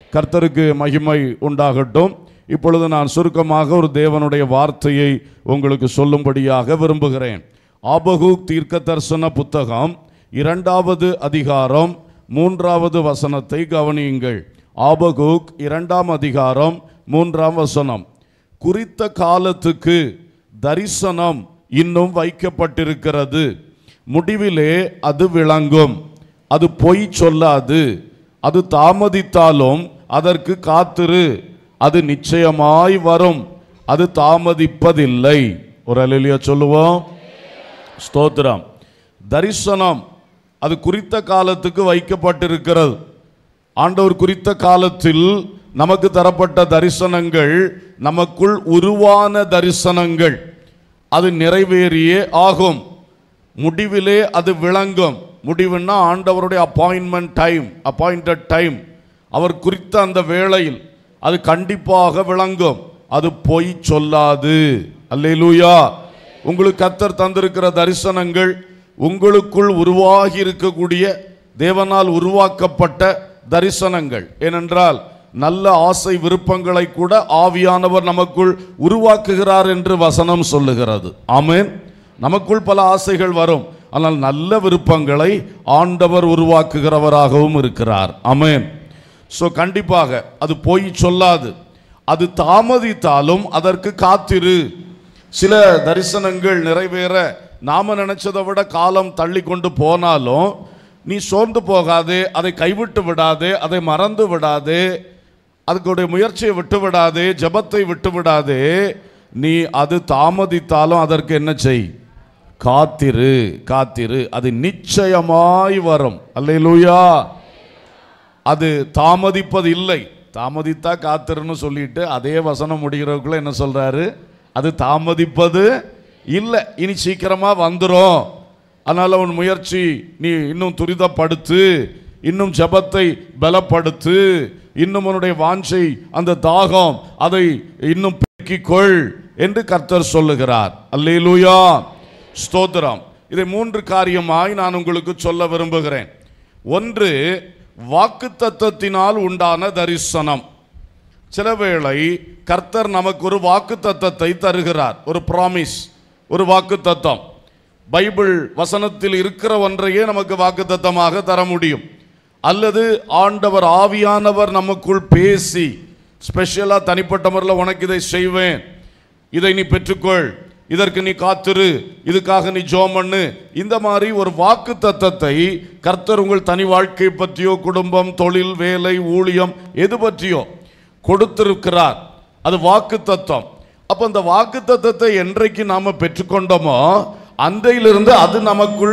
கர்த்தருக்கு மகிமை உண்டாகட்டும் இப்பொழுது நான் சுருக்கமாக ஒரு தேவனுடைய வார்த்தையை உங்களுக்கு சொல்லும்படியாக விரும்புகிறேன் ஆபகூக் தீர்க்க தரிசன புத்தகம் இரண்டாவது அதிகாரம் மூன்றாவது வசனத்தை கவனியுங்கள் ஆபகூக் இரண்டாம் அதிகாரம் மூன்றாம் வசனம் குறித்த காலத்துக்கு தரிசனம் இன்னும் வைக்கப்பட்டிருக்கிறது முடிவிலே அது விளங்கும் அது பொய் சொல்லாது அது தாமதித்தாலும் அதற்கு காத்திரு அது நிச்சயமாய் வரும் அது தாமதிப்பதில்லை ஒரு அலையிலியா சொல்லுவோம் ஸ்தோத்திரம் தரிசனம் அது குறித்த காலத்துக்கு வைக்கப்பட்டிருக்கிறது ஆண்டவர் குறித்த காலத்தில் நமக்கு தரப்பட்ட தரிசனங்கள் நமக்குள் உருவான தரிசனங்கள் அது நிறைவேறியே ஆகும் முடிவிலே அது விளங்கும் முடிவுன்னா ஆண்டவருடைய அப்பாயின்மெண்ட் டைம் அப்பாயிண்டட் டைம் அவர் குறித்த அந்த வேளையில் அது கண்டிப்பாக விளங்கும் அது பொய் சொல்லாது அல்லேலூயா உங்களுக்கு கத்தர் தந்திருக்கிற தரிசனங்கள் உங்களுக்குள் உருவாகி இருக்கக்கூடிய தேவனால் உருவாக்கப்பட்ட தரிசனங்கள் ஏனென்றால் நல்ல ஆசை விருப்பங்களை கூட ஆவியானவர் நமக்குள் உருவாக்குகிறார் என்று வசனம் சொல்லுகிறது ஆமென் நமக்குள் பல ஆசைகள் வரும் ஆனால் நல்ல விருப்பங்களை ஆண்டவர் உருவாக்குகிறவராகவும் இருக்கிறார் ஆமென் ஸோ கண்டிப்பாக அது போய் சொல்லாது அது தாமதித்தாலும் அதற்கு காத்திரு சில தரிசனங்கள் நிறைவேற நாம நினைச்சதை விட காலம் தள்ளி கொண்டு போனாலும் நீ சோர்ந்து போகாதே அதை கைவிட்டு விடாதே அதை மறந்து விடாதே அதுக்குடைய முயற்சியை விட்டு விடாதே ஜபத்தை விட்டு விடாதே நீ அது தாமதித்தாலும் அதற்கு என்ன செய் காத்திரு காத்திரு அது நிச்சயமாய் வரும் அல்லேலூயா அது தாமதிப்பது இல்லை தாமதித்தா காத்திருன்னு சொல்லிட்டு அதே வசனம் முடிகிறதுக்குள்ள என்ன சொல்றாரு அது தாமதிப்பது இல்லை இனி சீக்கிரமா வந்துரும் அதனால உன் முயற்சி நீ இன்னும் துரிதப்படுத்து இன்னும் ஜெபத்தை பலப்படுத்து இன்னும் உன்னுடைய வாஞ்சை அந்த தாகம் அதை இன்னும் பெருக்கிக் கொள் என்று கர்த்தர் சொல்லுகிறார் அல்லேலூயா ஸ்தோத்திரம் இதை மூன்று காரியமாய் நான் உங்களுக்கு சொல்ல விரும்புகிறேன் ஒன்று வாக்குத்தத்தத்தினால் உண்டான தரிசனம் சில வேளை கர்த்தர் நமக்கு ஒரு வாக்குத்தத்தத்தை தருகிறார் ஒரு ப்ராமிஸ் ஒரு வாக்குத்தத்தம் பைபிள் வசனத்தில் இருக்கிற ஒன்றையே நமக்கு வாக்குத்தத்தமாக தர முடியும் அல்லது ஆண்டவர் ஆவியானவர் நமக்குள் பேசி ஸ்பெஷலாக தனிப்பட்ட முறையில் உனக்கு இதை செய்வேன் இதை நீ பெற்றுக்கொள் இதற்கு நீ காத்திரு இதுக்காக நீ ஜோம் பண்ணு இந்த மாதிரி ஒரு வாக்கு தத்தத்தை கர்த்தர் உங்கள் தனி வாழ்க்கை பற்றியோ குடும்பம் தொழில் வேலை ஊழியம் எது பற்றியோ கொடுத்திருக்கிறார் அது வாக்கு தத்தம் அப்போ அந்த வாக்கு தத்தத்தை என்றைக்கு நாம பெற்றுக்கொண்டோமோ அந்தையிலிருந்து அது நமக்குள்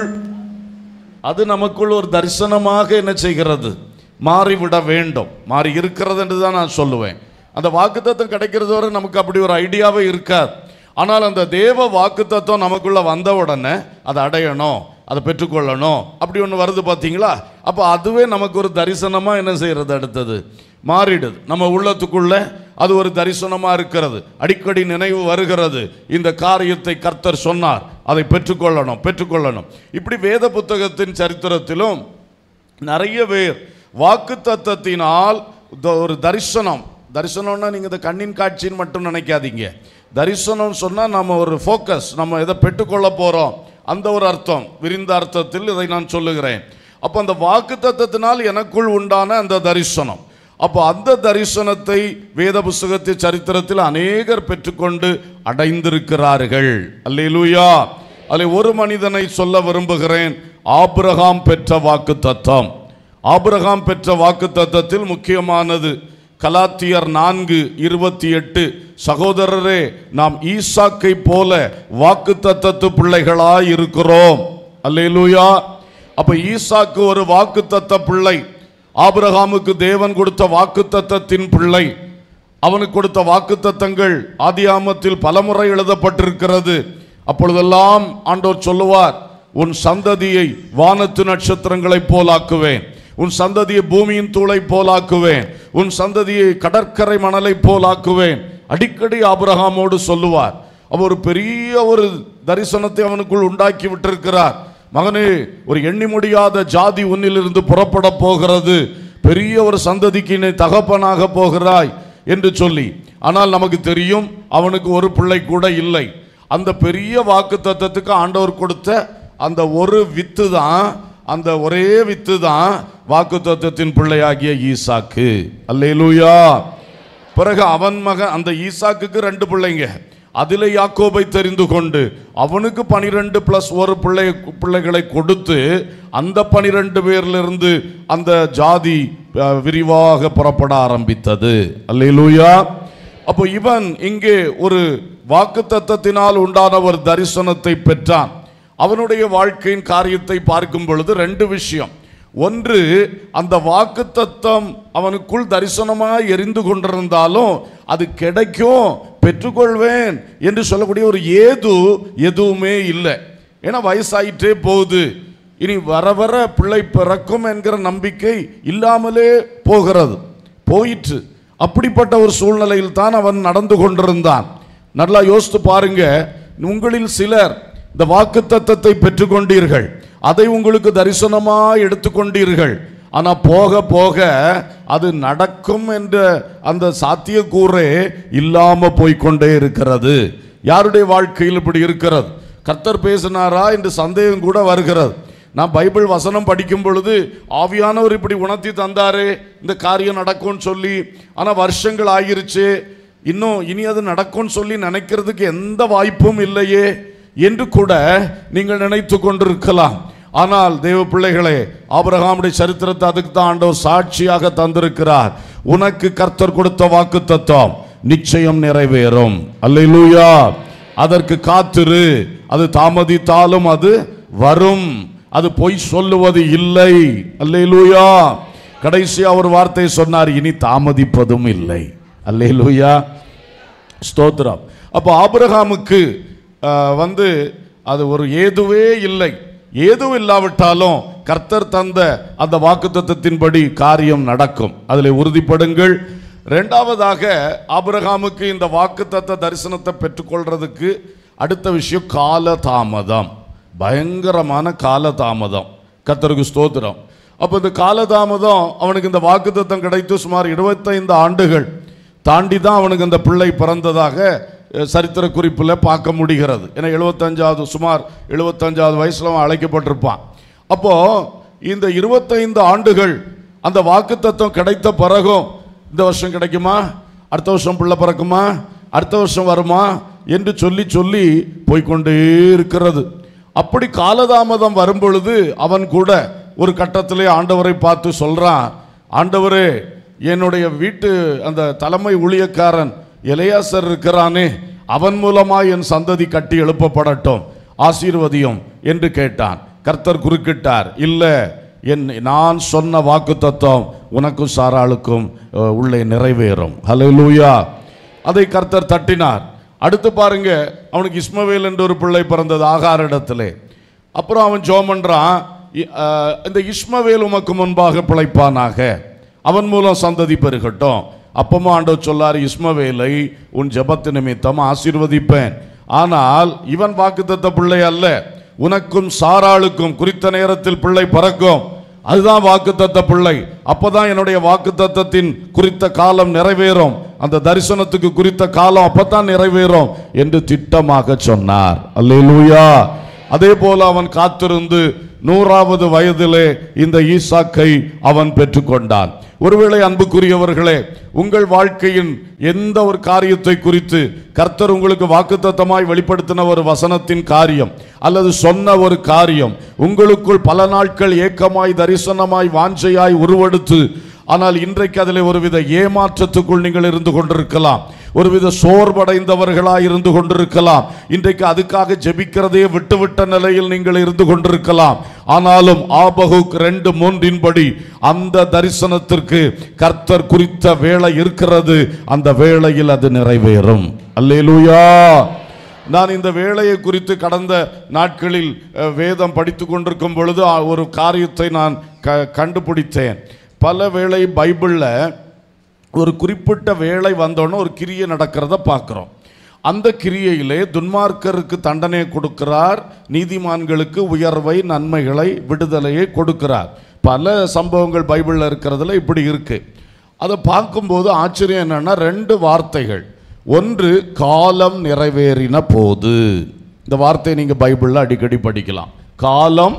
அது நமக்குள் ஒரு தரிசனமாக என்ன செய்கிறது மாறிவிட வேண்டும் மாறி இருக்கிறது என்று தான் நான் சொல்லுவேன் அந்த வாக்குத்தத்தம் கிடைக்கிறது வரை நமக்கு அப்படி ஒரு ஐடியாவே இருக்காது ஆனால் அந்த தேவ வாக்குத்தத்தம் நமக்குள்ள வந்த உடனே அதை அடையணும் அதை பெற்றுக்கொள்ளணும் அப்படி ஒன்று வருது பார்த்தீங்களா அப்போ அதுவே நமக்கு ஒரு தரிசனமாக என்ன செய்யறது அடுத்தது மாறிடுது நம்ம உள்ளத்துக்குள்ள அது ஒரு தரிசனமாக இருக்கிறது அடிக்கடி நினைவு வருகிறது இந்த காரியத்தை கர்த்தர் சொன்னார் அதை பெற்றுக்கொள்ளணும் பெற்றுக்கொள்ளணும் இப்படி வேத புத்தகத்தின் சரித்திரத்திலும் நிறைய பேர் வாக்கு தத்தத்தினால் ஒரு தரிசனம் தரிசனம்னா நீங்கள் இந்த கண்ணின் காட்சின்னு மட்டும் நினைக்காதீங்க தரிசனம் சொன்னால் நம்ம ஒரு ஃபோக்கஸ் நம்ம எதை பெற்றுக்கொள்ள போகிறோம் அந்த ஒரு அர்த்தம் விரிந்த அர்த்தத்தில் இதை நான் சொல்லுகிறேன் அப்போ அந்த வாக்கு தத்தத்தினால் எனக்குள் உண்டான அந்த தரிசனம் அப்போ அந்த தரிசனத்தை வேத புஸ்தகத்தின் சரித்திரத்தில் அநேகர் பெற்றுக்கொண்டு அடைந்திருக்கிறார்கள் அல்லேலூயா அதில் ஒரு மனிதனை சொல்ல விரும்புகிறேன் ஆபிரகாம் பெற்ற வாக்கு தத்தம் ஆபிரகாம் பெற்ற வாக்கு தத்தத்தில் முக்கியமானது கலாத்தியர் நான்கு இருபத்தி எட்டு சகோதரரே நாம் ஈசாக்கை போல வாக்கு தத்தத்து பிள்ளைகளாய் இருக்கிறோம் அல்லேலூயா அப்ப ஈசாக்கு ஒரு வாக்கு தத்த பிள்ளை ஆபிரகாமுக்கு தேவன் கொடுத்த வாக்கு தத்தத்தின் பிள்ளை அவனுக்கு கொடுத்த வாக்கு தத்தங்கள் ஆதியாமத்தில் பலமுறை எழுதப்பட்டிருக்கிறது அப்பொழுதெல்லாம் ஆண்டவர் சொல்லுவார் உன் சந்ததியை வானத்து நட்சத்திரங்களைப் போலாக்குவேன் உன் சந்ததியை பூமியின் தூளை போலாக்குவேன் உன் சந்ததியை கடற்கரை மணலை போலாக்குவேன் அடிக்கடி ஆபிரகாமோடு சொல்லுவார் அவர் ஒரு பெரிய ஒரு தரிசனத்தை அவனுக்குள் உண்டாக்கி விட்டிருக்கிறார் மகனே ஒரு எண்ணி முடியாத ஜாதி உன்னிலிருந்து புறப்பட போகிறது பெரிய ஒரு சந்ததிக்கு நீ தகப்பனாக போகிறாய் என்று சொல்லி ஆனால் நமக்கு தெரியும் அவனுக்கு ஒரு பிள்ளை கூட இல்லை அந்த பெரிய வாக்கு தத்தத்துக்கு ஆண்டவர் கொடுத்த அந்த ஒரு வித்து தான் அந்த ஒரே வித்து தான் வாக்கு தத்தத்தின் பிள்ளையாகிய ஈசாக்கு அல்லேலூயா பிறகு அவன் மகன் அந்த ஈசாக்குக்கு ரெண்டு பிள்ளைங்க அதில் யாக்கோபை தெரிந்து கொண்டு அவனுக்கு பனிரெண்டு பிளஸ் ஒரு பிள்ளை பிள்ளைகளை கொடுத்து அந்த பனிரெண்டு பேரிலிருந்து அந்த ஜாதி அஹ், விரிவாக புறப்பட ஆரம்பித்தது அல்லேலூயா அப்போ இவன் இங்கே ஒரு வாக்குத்தத்தத்தினால் உண்டான ஒரு தரிசனத்தை பெற்றான் அவனுடைய வாழ்க்கையின் காரியத்தை பார்க்கும் பொழுது ரெண்டு விஷயம் ஒன்று அந்த வாக்குத்தத்தம் அவனுக்குள் தரிசனமாய் எரிந்து கொண்டிருந்தாலும் அது கிடைக்கும் பெற்றுக்கொள்வேன் என்று சொல்லக்கூடிய ஒரு ஏது எதுவுமே இல்லை ஏன்னா வயசாயிட்டே போகுது இனி வர வர பிள்ளை பிறக்கும் என்கிற நம்பிக்கை இல்லாமலே போகிறது போயிற்று அப்படிப்பட்ட ஒரு சூழ்நிலையில் தான் அவன் நடந்து கொண்டிருந்தான் நல்லா யோசித்து பாருங்க உங்களில் சிலர் இந்த வாக்குத்தத்தத்தை பெற்றுக்கொண்டீர்கள் அதை உங்களுக்கு தரிசனமாக எடுத்துக்கொண்டீர்கள் ஆனா போக போக அது நடக்கும் என்ற அந்த சாத்தியக்கூறே இல்லாம போய்க்கொண்டே இருக்கிறது யாருடைய வாழ்க்கையில் இப்படி இருக்கிறது கர்த்தர் பேசினாரா என்று சந்தேகம் கூட வருகிறது நான் பைபிள் வசனம் படிக்கும் பொழுது ஆவியானவர் இப்படி உணர்த்தி தந்தாரே இந்த காரியம் நடக்கும்னு சொல்லி ஆனால் வருஷங்கள் ஆகிருச்சு இன்னும் இனி அது நடக்கும்னு சொல்லி நினைக்கிறதுக்கு எந்த வாய்ப்பும் இல்லையே என்று கூட நீங்கள் நினைத்து கொண்டிருக்கலாம் ஆனால் தேவ பிள்ளைகளே ஆபிரகாமுடைய சரித்திரத்தை அதுக்கு தான் ஆண்டவர் சாட்சியாக தந்திருக்கிறார் உனக்கு கர்த்தர் கொடுத்த வாக்கு தத்துவம் நிச்சயம் நிறைவேறும் அல்லேலூயா அதற்கு காத்திரு அது தாமதித்தாலும் அது வரும் அது பொய் சொல்லுவது இல்லை அல்லேலூயா கடைசியா ஒரு வார்த்தை சொன்னார் இனி தாமதிப்பதும் இல்லை அல்லேலூயா ஸ்தோத்திரம் அப்போ ஆபிரகாமுக்கு ஆஹ், வந்து அது ஒரு ஏதுவே இல்லை ஏதும் இல்லாவிட்டாலும் கர்த்தர் தந்த அந்த வாக்குத்தத்தத்தின்படி காரியம் நடக்கும் அதில் உறுதிப்படுங்கள் ரெண்டாவதாக ஆபிரகாமுக்கு இந்த வாக்குத்தத்த தரிசனத்தை பெற்றுக்கொள்றதுக்கு அடுத்த விஷயம் கால தாமதம் பயங்கரமான கால தாமதம் கர்த்தருக்கு ஸ்தோத்திரம் அப்போ இந்த காலதாமதம் அவனுக்கு இந்த வாக்குத்தத்தம் கிடைத்து சுமார் 25 ஆண்டுகள் தாண்டி தான் அவனுக்கு அந்த பிள்ளை பிறந்ததாக அஹ், சரித்திர குறிப்பில் பார்க்க முடிகிறது ஏன்னா எழுபத்தஞ்சாவது சுமார் எழுபத்தஞ்சாவது வயசுல அவன் அழைக்கப்பட்டிருப்பான் அப்போ இந்த 25 ஆண்டுகள் அந்த வாக்குத்தத்தம் கிடைத்த பிறகும் இந்த வருஷம் கிடைக்குமா அடுத்த வருஷம் பிள்ளை பிறக்குமா அடுத்த வருஷம் வருமா என்று சொல்லி சொல்லி போய்க்கொண்டே இருக்கிறது அப்படி காலதாமதம் வரும் பொழுது அவன் கூட ஒரு கட்டத்திலே ஆண்டவரை பார்த்து சொல்றான் ஆண்டவரே என்னுடைய வீட்டு அந்த தலைமை ஊழியக்காரன் எலையாசர் இருக்கிறானே அவன் மூலமா என் சந்ததி கட்டி எழுப்பப்படட்டும் ஆசீர்வதியும் என்று கேட்டான் கர்த்தர் குறுக்கிட்டார் இல்ல என் நான் சொன்ன வாக்கு தத்துவம் உனக்கும் சாராளுக்கும் அஹ், உள்ளே நிறைவேறும் ஹalleluya அதை கர்த்தர் தட்டினார் அடுத்து பாருங்க அவனுக்கு இஸ்மவேல் என்ற ஒரு பிள்ளை பிறந்தது ஆகாரிடத்திலே அப்புறம் அவன் ஜோம் பண்றான் இ- அஹ், இந்த இஸ்மவேல் உமக்கு முன்பாக பிழைப்பானாக அவன் மூலம் சந்ததி பெருகட்டும் அப்பமா ஆண்டவர் சொல்லார் இஸ்மவேலை உன் ஜெபத்து நிமித்தம் ஆசீர்வதிப்பேன் ஆனால் இவன் வாக்குத்தத்த பிள்ளை அல்ல உனக்கும் சாராளுக்கும் குறித்த நேரத்தில் பிள்ளை பிறக்கும் அதுதான் வாக்குத்தத்த பிள்ளை அப்பதான் என்னுடைய வாக்குத்தத்தத்தின் குறித்த காலம் நிறைவேறும் அந்த தரிசனத்துக்கு குறித்த காலம் அப்பதான் நிறைவேறும் என்று திட்டமாக சொன்னார் அல்லேலூயா அதே போல அவன் காத்திருந்து நூறாவது வயதிலே இந்த ஈசாக்கை அவன் பெற்றுக்கொண்டான் ஒருவேளை அன்புக்குரியவர்களே உங்கள் வாழ்க்கையின் எந்த ஒரு காரியத்தை குறித்து கர்த்தர் உங்களுக்கு வாக்குத்தத்தமாய் வெளிப்படுத்தின ஒரு வசனத்தின் காரியம் அல்லது சொன்ன ஒரு காரியம் உங்களுக்குள் பல நாட்கள் ஏக்கமாய் தரிசனமாய் வாஞ்சையாய் உருவெடுத்து ஆனால் இன்றைக்கு அதில் ஒருவித ஏமாற்றத்துக்குள் நீங்கள் இருந்து கொண்டிருக்கலாம் ஒருவித சோர்வடைந்தவர்களாய் இருந்து கொண்டிருக்கலாம் இன்றைக்கு அதுக்காக ஜெபிக்கிறதே விட்டுவிட்ட நிலையில் நீங்கள் இருந்து கொண்டிருக்கலாம் ஆனாலும் ஆபகுக் ரெண்டு மூன்றின்படி அந்த தரிசனத்திற்கு கர்த்தர் குறித்த வேலை இருக்கிறது அந்த வேளையில் அது நிறைவேறும் அல்லேலூயா நான் இந்த வேலையை குறித்து கடந்த நாட்களில் அஹ், வேதம் படித்து கொண்டிருக்கும் பொழுது அ, ஒரு காரியத்தை நான் க கண்டுபிடித்தேன் பல வேளை பைபிளில் ஒரு குறிப்பிட்ட வேலை வந்தோடனே ஒரு கிரியை நடக்கிறத பார்க்குறோம் அந்த கிரியையிலே துன்மார்க்கருக்கு தண்டனை கொடுக்கிறார் நீதிமான்களுக்கு உயர்வை நன்மைகளை விடுதலையை கொடுக்கிறார் பல சம்பவங்கள் பைபிளில் இருக்கிறதுல இப்படி இருக்கு அதை பார்க்கும்போது ஆச்சரியம் என்னன்னா ரெண்டு வார்த்தைகள் ஒன்று காலம் நிறைவேறின போது இந்த வார்த்தையை நீங்கள் பைபிளில் அடிக்கடி படிக்கலாம் காலம்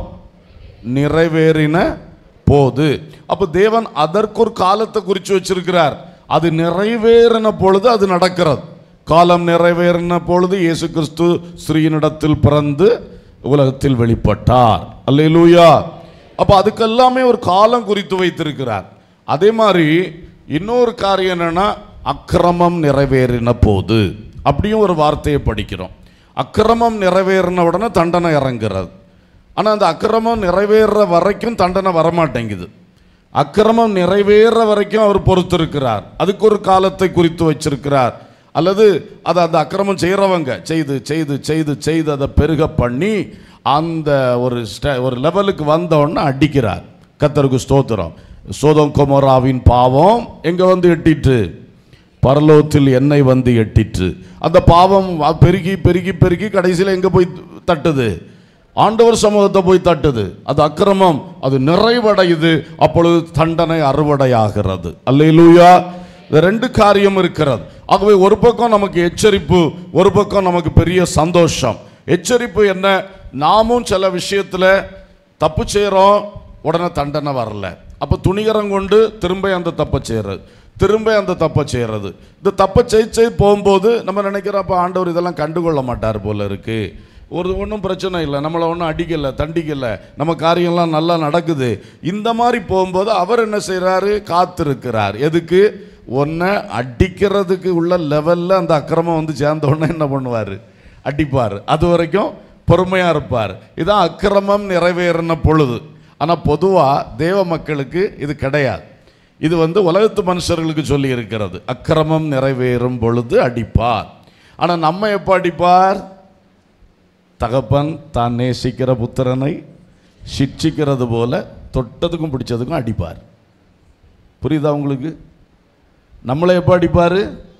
நிறைவேறின போது அப்போ தேவன் அதற்கு ஒரு காலத்தை குறித்து வச்சிருக்கிறார் அது நிறைவேறின பொழுது அது நடக்கிறது காலம் நிறைவேறின பொழுது இயேசு கிறிஸ்து ஸ்ரீனிடத்தில் பிறந்து உலகத்தில் வெளிப்பட்டார் அல்லேலூயா அப்போ அதுக்கெல்லாமே ஒரு காலம் குறித்து வைத்திருக்கிறார் அதே மாதிரி இன்னொரு காரியம் என்னன்னா அக்கிரமம் நிறைவேறின போது அப்படியும் ஒரு வார்த்தையை படிக்கிறோம் அக்கிரமம் நிறைவேறின உடனே தண்டனை இறங்குறது ஆனால் அந்த அக்கிரமம் நிறைவேற வரைக்கும் தண்டனை வரமாட்டேங்குது அக்கிரமம் நிறைவேற வரைக்கும் அவர் பொறுத்திருக்கிறார் அதுக்கு ஒரு காலத்தை குறித்து வச்சிருக்கிறார் அல்லது அதை அந்த அக்கிரமம் செய்கிறவங்க செய்து செய்து செய்து செய்து அதை பெருக பண்ணி அந்த ஒரு ஸ்ட- ஒரு லெவலுக்கு வந்தோடனே அடிக்கிறார் கத்தருக்கு ஸ்தோத்திரம் சோதம் கொமோராவின் பாவம் எங்க வந்து எட்டிட்டு பரலோகத்தில் எண்ணெய் வந்து எட்டிற்று அந்த பாவம் வ- பெருகி பெருகி பெருகி கடைசியில் எங்க போய் தட்டுது ஆண்டவர் சமூகத்தை போய் தட்டுது அது அக்கிரமம் அது நிறைவடையுது அப்பொழுது தண்டனை அறுவடையாகிறது அல்லேலூயா இந்த ரெண்டு காரியம் இருக்கிறது ஆகவே ஒரு பக்கம் நமக்கு எச்சரிப்பு ஒரு பக்கம் நமக்கு பெரிய சந்தோஷம் எச்சரிப்பு என்ன நாமும் சில விஷயத்தில் தப்பு செய்கிறோம் உடனே தண்டனை வரல அப்போ துணிகரம் கொண்டு திரும்ப அந்த தப்பை செய்கிறது திரும்ப அந்த தப்பை செய்கிறது இந்த தப்பை செய் செய் போகும்போது நம்ம நினைக்கிறோம் அப்போ ஆண்டவர் இதெல்லாம் கண்டுகொள்ள மாட்டார் போல இருக்கு ஒரு ஒன்றும் பிரச்சனை இல்லை நம்மளை ஒன்றும் அடிக்கலை தண்டிக்கலை நம்ம காரியம்லாம் நல்லா நடக்குது இந்த மாதிரி போகும்போது அவர் என்ன செய்கிறாரு காத்திருக்கிறார் எதுக்கு ஒன்றை அடிக்கிறதுக்கு உள்ள லெவலில் அந்த அக்கிரமம் வந்து சேர்ந்த உடனே என்ன பண்ணுவார் அடிப்பார் அது வரைக்கும் பொறுமையாக இருப்பார் இதான் அக்கிரமம் நிறைவேறின பொழுது ஆனால் பொதுவாக தேவ மக்களுக்கு இது கிடையாது இது வந்து உலகத்து மனுஷர்களுக்கு சொல்லி இருக்கிறது அக்கிரமம் நிறைவேறும் பொழுது அடிப்பார் ஆனால் நம்ம எப்போ அடிப்பார் தகப்பன் தான் நேசிக்கிற புத்திரனை சிட்சிக்கிறது போல தொட்டதுக்கும் பிடிச்சதுக்கும் அடிப்பார் புரியுதா உங்களுக்கு நம்மளை எப்போ அடிப்பார்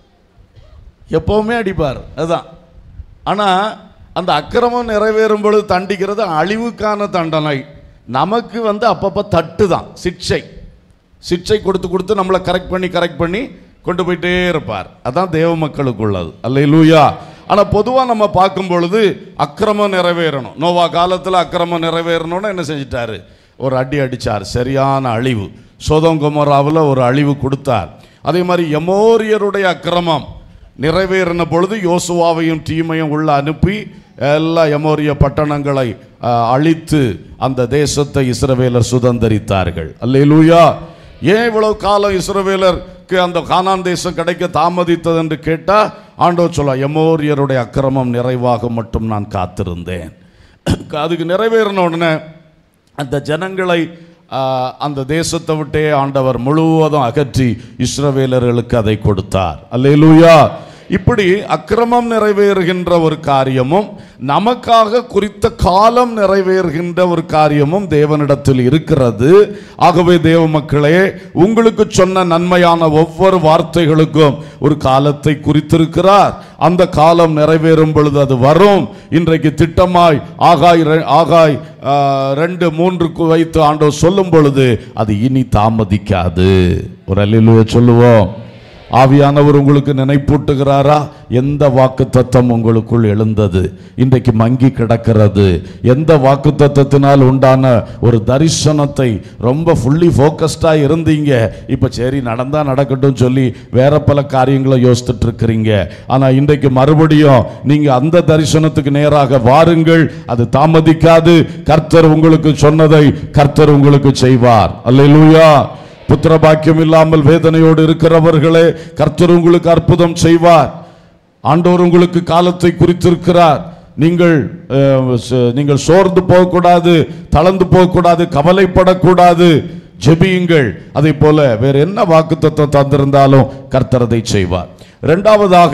எப்பவுமே அடிப்பார் அதுதான் ஆனால் அந்த அக்கிரமம் நிறைவேறும் பொழுது தண்டிக்கிறது அழிவுக்கான தண்டனை நமக்கு வந்து அப்பப்போ தட்டு தான் சிக்ஷை சிக்ஷை கொடுத்து கொடுத்து நம்மளை கரெக்ட் பண்ணி கரெக்ட் பண்ணி கொண்டு போயிட்டே இருப்பார் அதான் தேவ மக்களுக்கு உள்ளது அல்லேலூயா ஆனால் பொதுவாக நம்ம பார்க்கும் பொழுது அக்கிரமம் நிறைவேறணும் நோவா காலத்தில் அக்கிரமம் நிறைவேறணும்னு என்ன செஞ்சிட்டாரு ஒரு அடி அடிச்சார் சரியான அழிவு சோதம் குமராவில் ஒரு அழிவு கொடுத்தார் அதே மாதிரி எமோரியருடைய அக்கிரமம் நிறைவேறின பொழுது யோசுவாவையும் டீமையும் உள்ள அனுப்பி எல்லா எமோரிய பட்டணங்களை அஹ், அழித்து அந்த தேசத்தை இஸ்ரவேலர் சுதந்தரித்தார்கள் அல்லேலூயா ஏன் இவ்வளவு காலம் இஸ்ரவேலருக்கு அந்த கானான் தேசம் கிடைக்க தாமதித்தது என்று கேட்டால் ஆண்டவர் சொல்ல எமோரியருடைய அக்கிரமம் நிறைவாக மட்டும் நான் காத்திருந்தேன் அதுக்கு நிறைவேறின உடனே அந்த ஜனங்களை ஆ, அந்த தேசத்தை விட்டே ஆண்டவர் முழுவதும் அகற்றி இஸ்ரவேலர்களுக்கு அதை கொடுத்தார் அல்லேலூயா இப்படி அக்கிரமம் நிறைவேறுகின்ற ஒரு காரியமும் நமக்காக குறித்த காலம் நிறைவேறுகின்ற ஒரு காரியமும் தேவனிடத்தில் இருக்கிறது ஆகவே தேவ மக்களே உங்களுக்கு சொன்ன நன்மையான ஒவ்வொரு வார்த்தைகளுக்கும் ஒரு காலத்தை குறித்திருக்கிறார் அந்த காலம் நிறைவேறும் பொழுது அது வரும் இன்றைக்கு திட்டமாய் ஆகாய் ரெ- ஆகாய் ஆ, ரெண்டு மூன்றுக்கு வைத்து ஆண்டவர் சொல்லும் பொழுது அது இனி தாமதிக்காது ஒரு அல்லேலூயா சொல்லுவோம் ஆவியானவர் உங்களுக்கு நினைப்பூட்டுகிறாரா எந்த வாக்கு தத்தம் உங்களுக்குள் எழுந்தது இன்றைக்கு மங்கி கிடக்கிறது எந்த வாக்கு தத்தத்தினால் உண்டான ஒரு தரிசனத்தை ரொம்ப ஃபுல்லி ஃபோக்கஸ்டாக இருந்தீங்க இப்போ சரி நடந்தா நடக்கட்டும் சொல்லி வேற பல காரியங்களை யோசித்துட்டு இருக்கிறீங்க ஆனால் இன்றைக்கு மறுபடியும் நீங்க அந்த தரிசனத்துக்கு நேராக வாருங்கள் அது தாமதிக்காது கர்த்தர் உங்களுக்கு சொன்னதை கர்த்தர் உங்களுக்கு செய்வார் அல்லேலூயா புத்திர பாக்கியம் இல்லாமல் வேதனையோடு இருக்கிறவர்களே கர்த்தர் உங்களுக்கு அற்புதம் செய்வார் ஆண்டவர் உங்களுக்கு காலத்தை குறித்திருக்கிறார் நீங்கள் அஹ், ச- நீங்கள் சோர்ந்து போகக்கூடாது தளர்ந்து போகக்கூடாது கவலைப்படக்கூடாது ஜெபியுங்கள் அதே போல வேற என்ன வாக்குத்தத்தம் தந்திருந்தாலும் கர்த்தர் அதை செய்வார் இரண்டாவதாக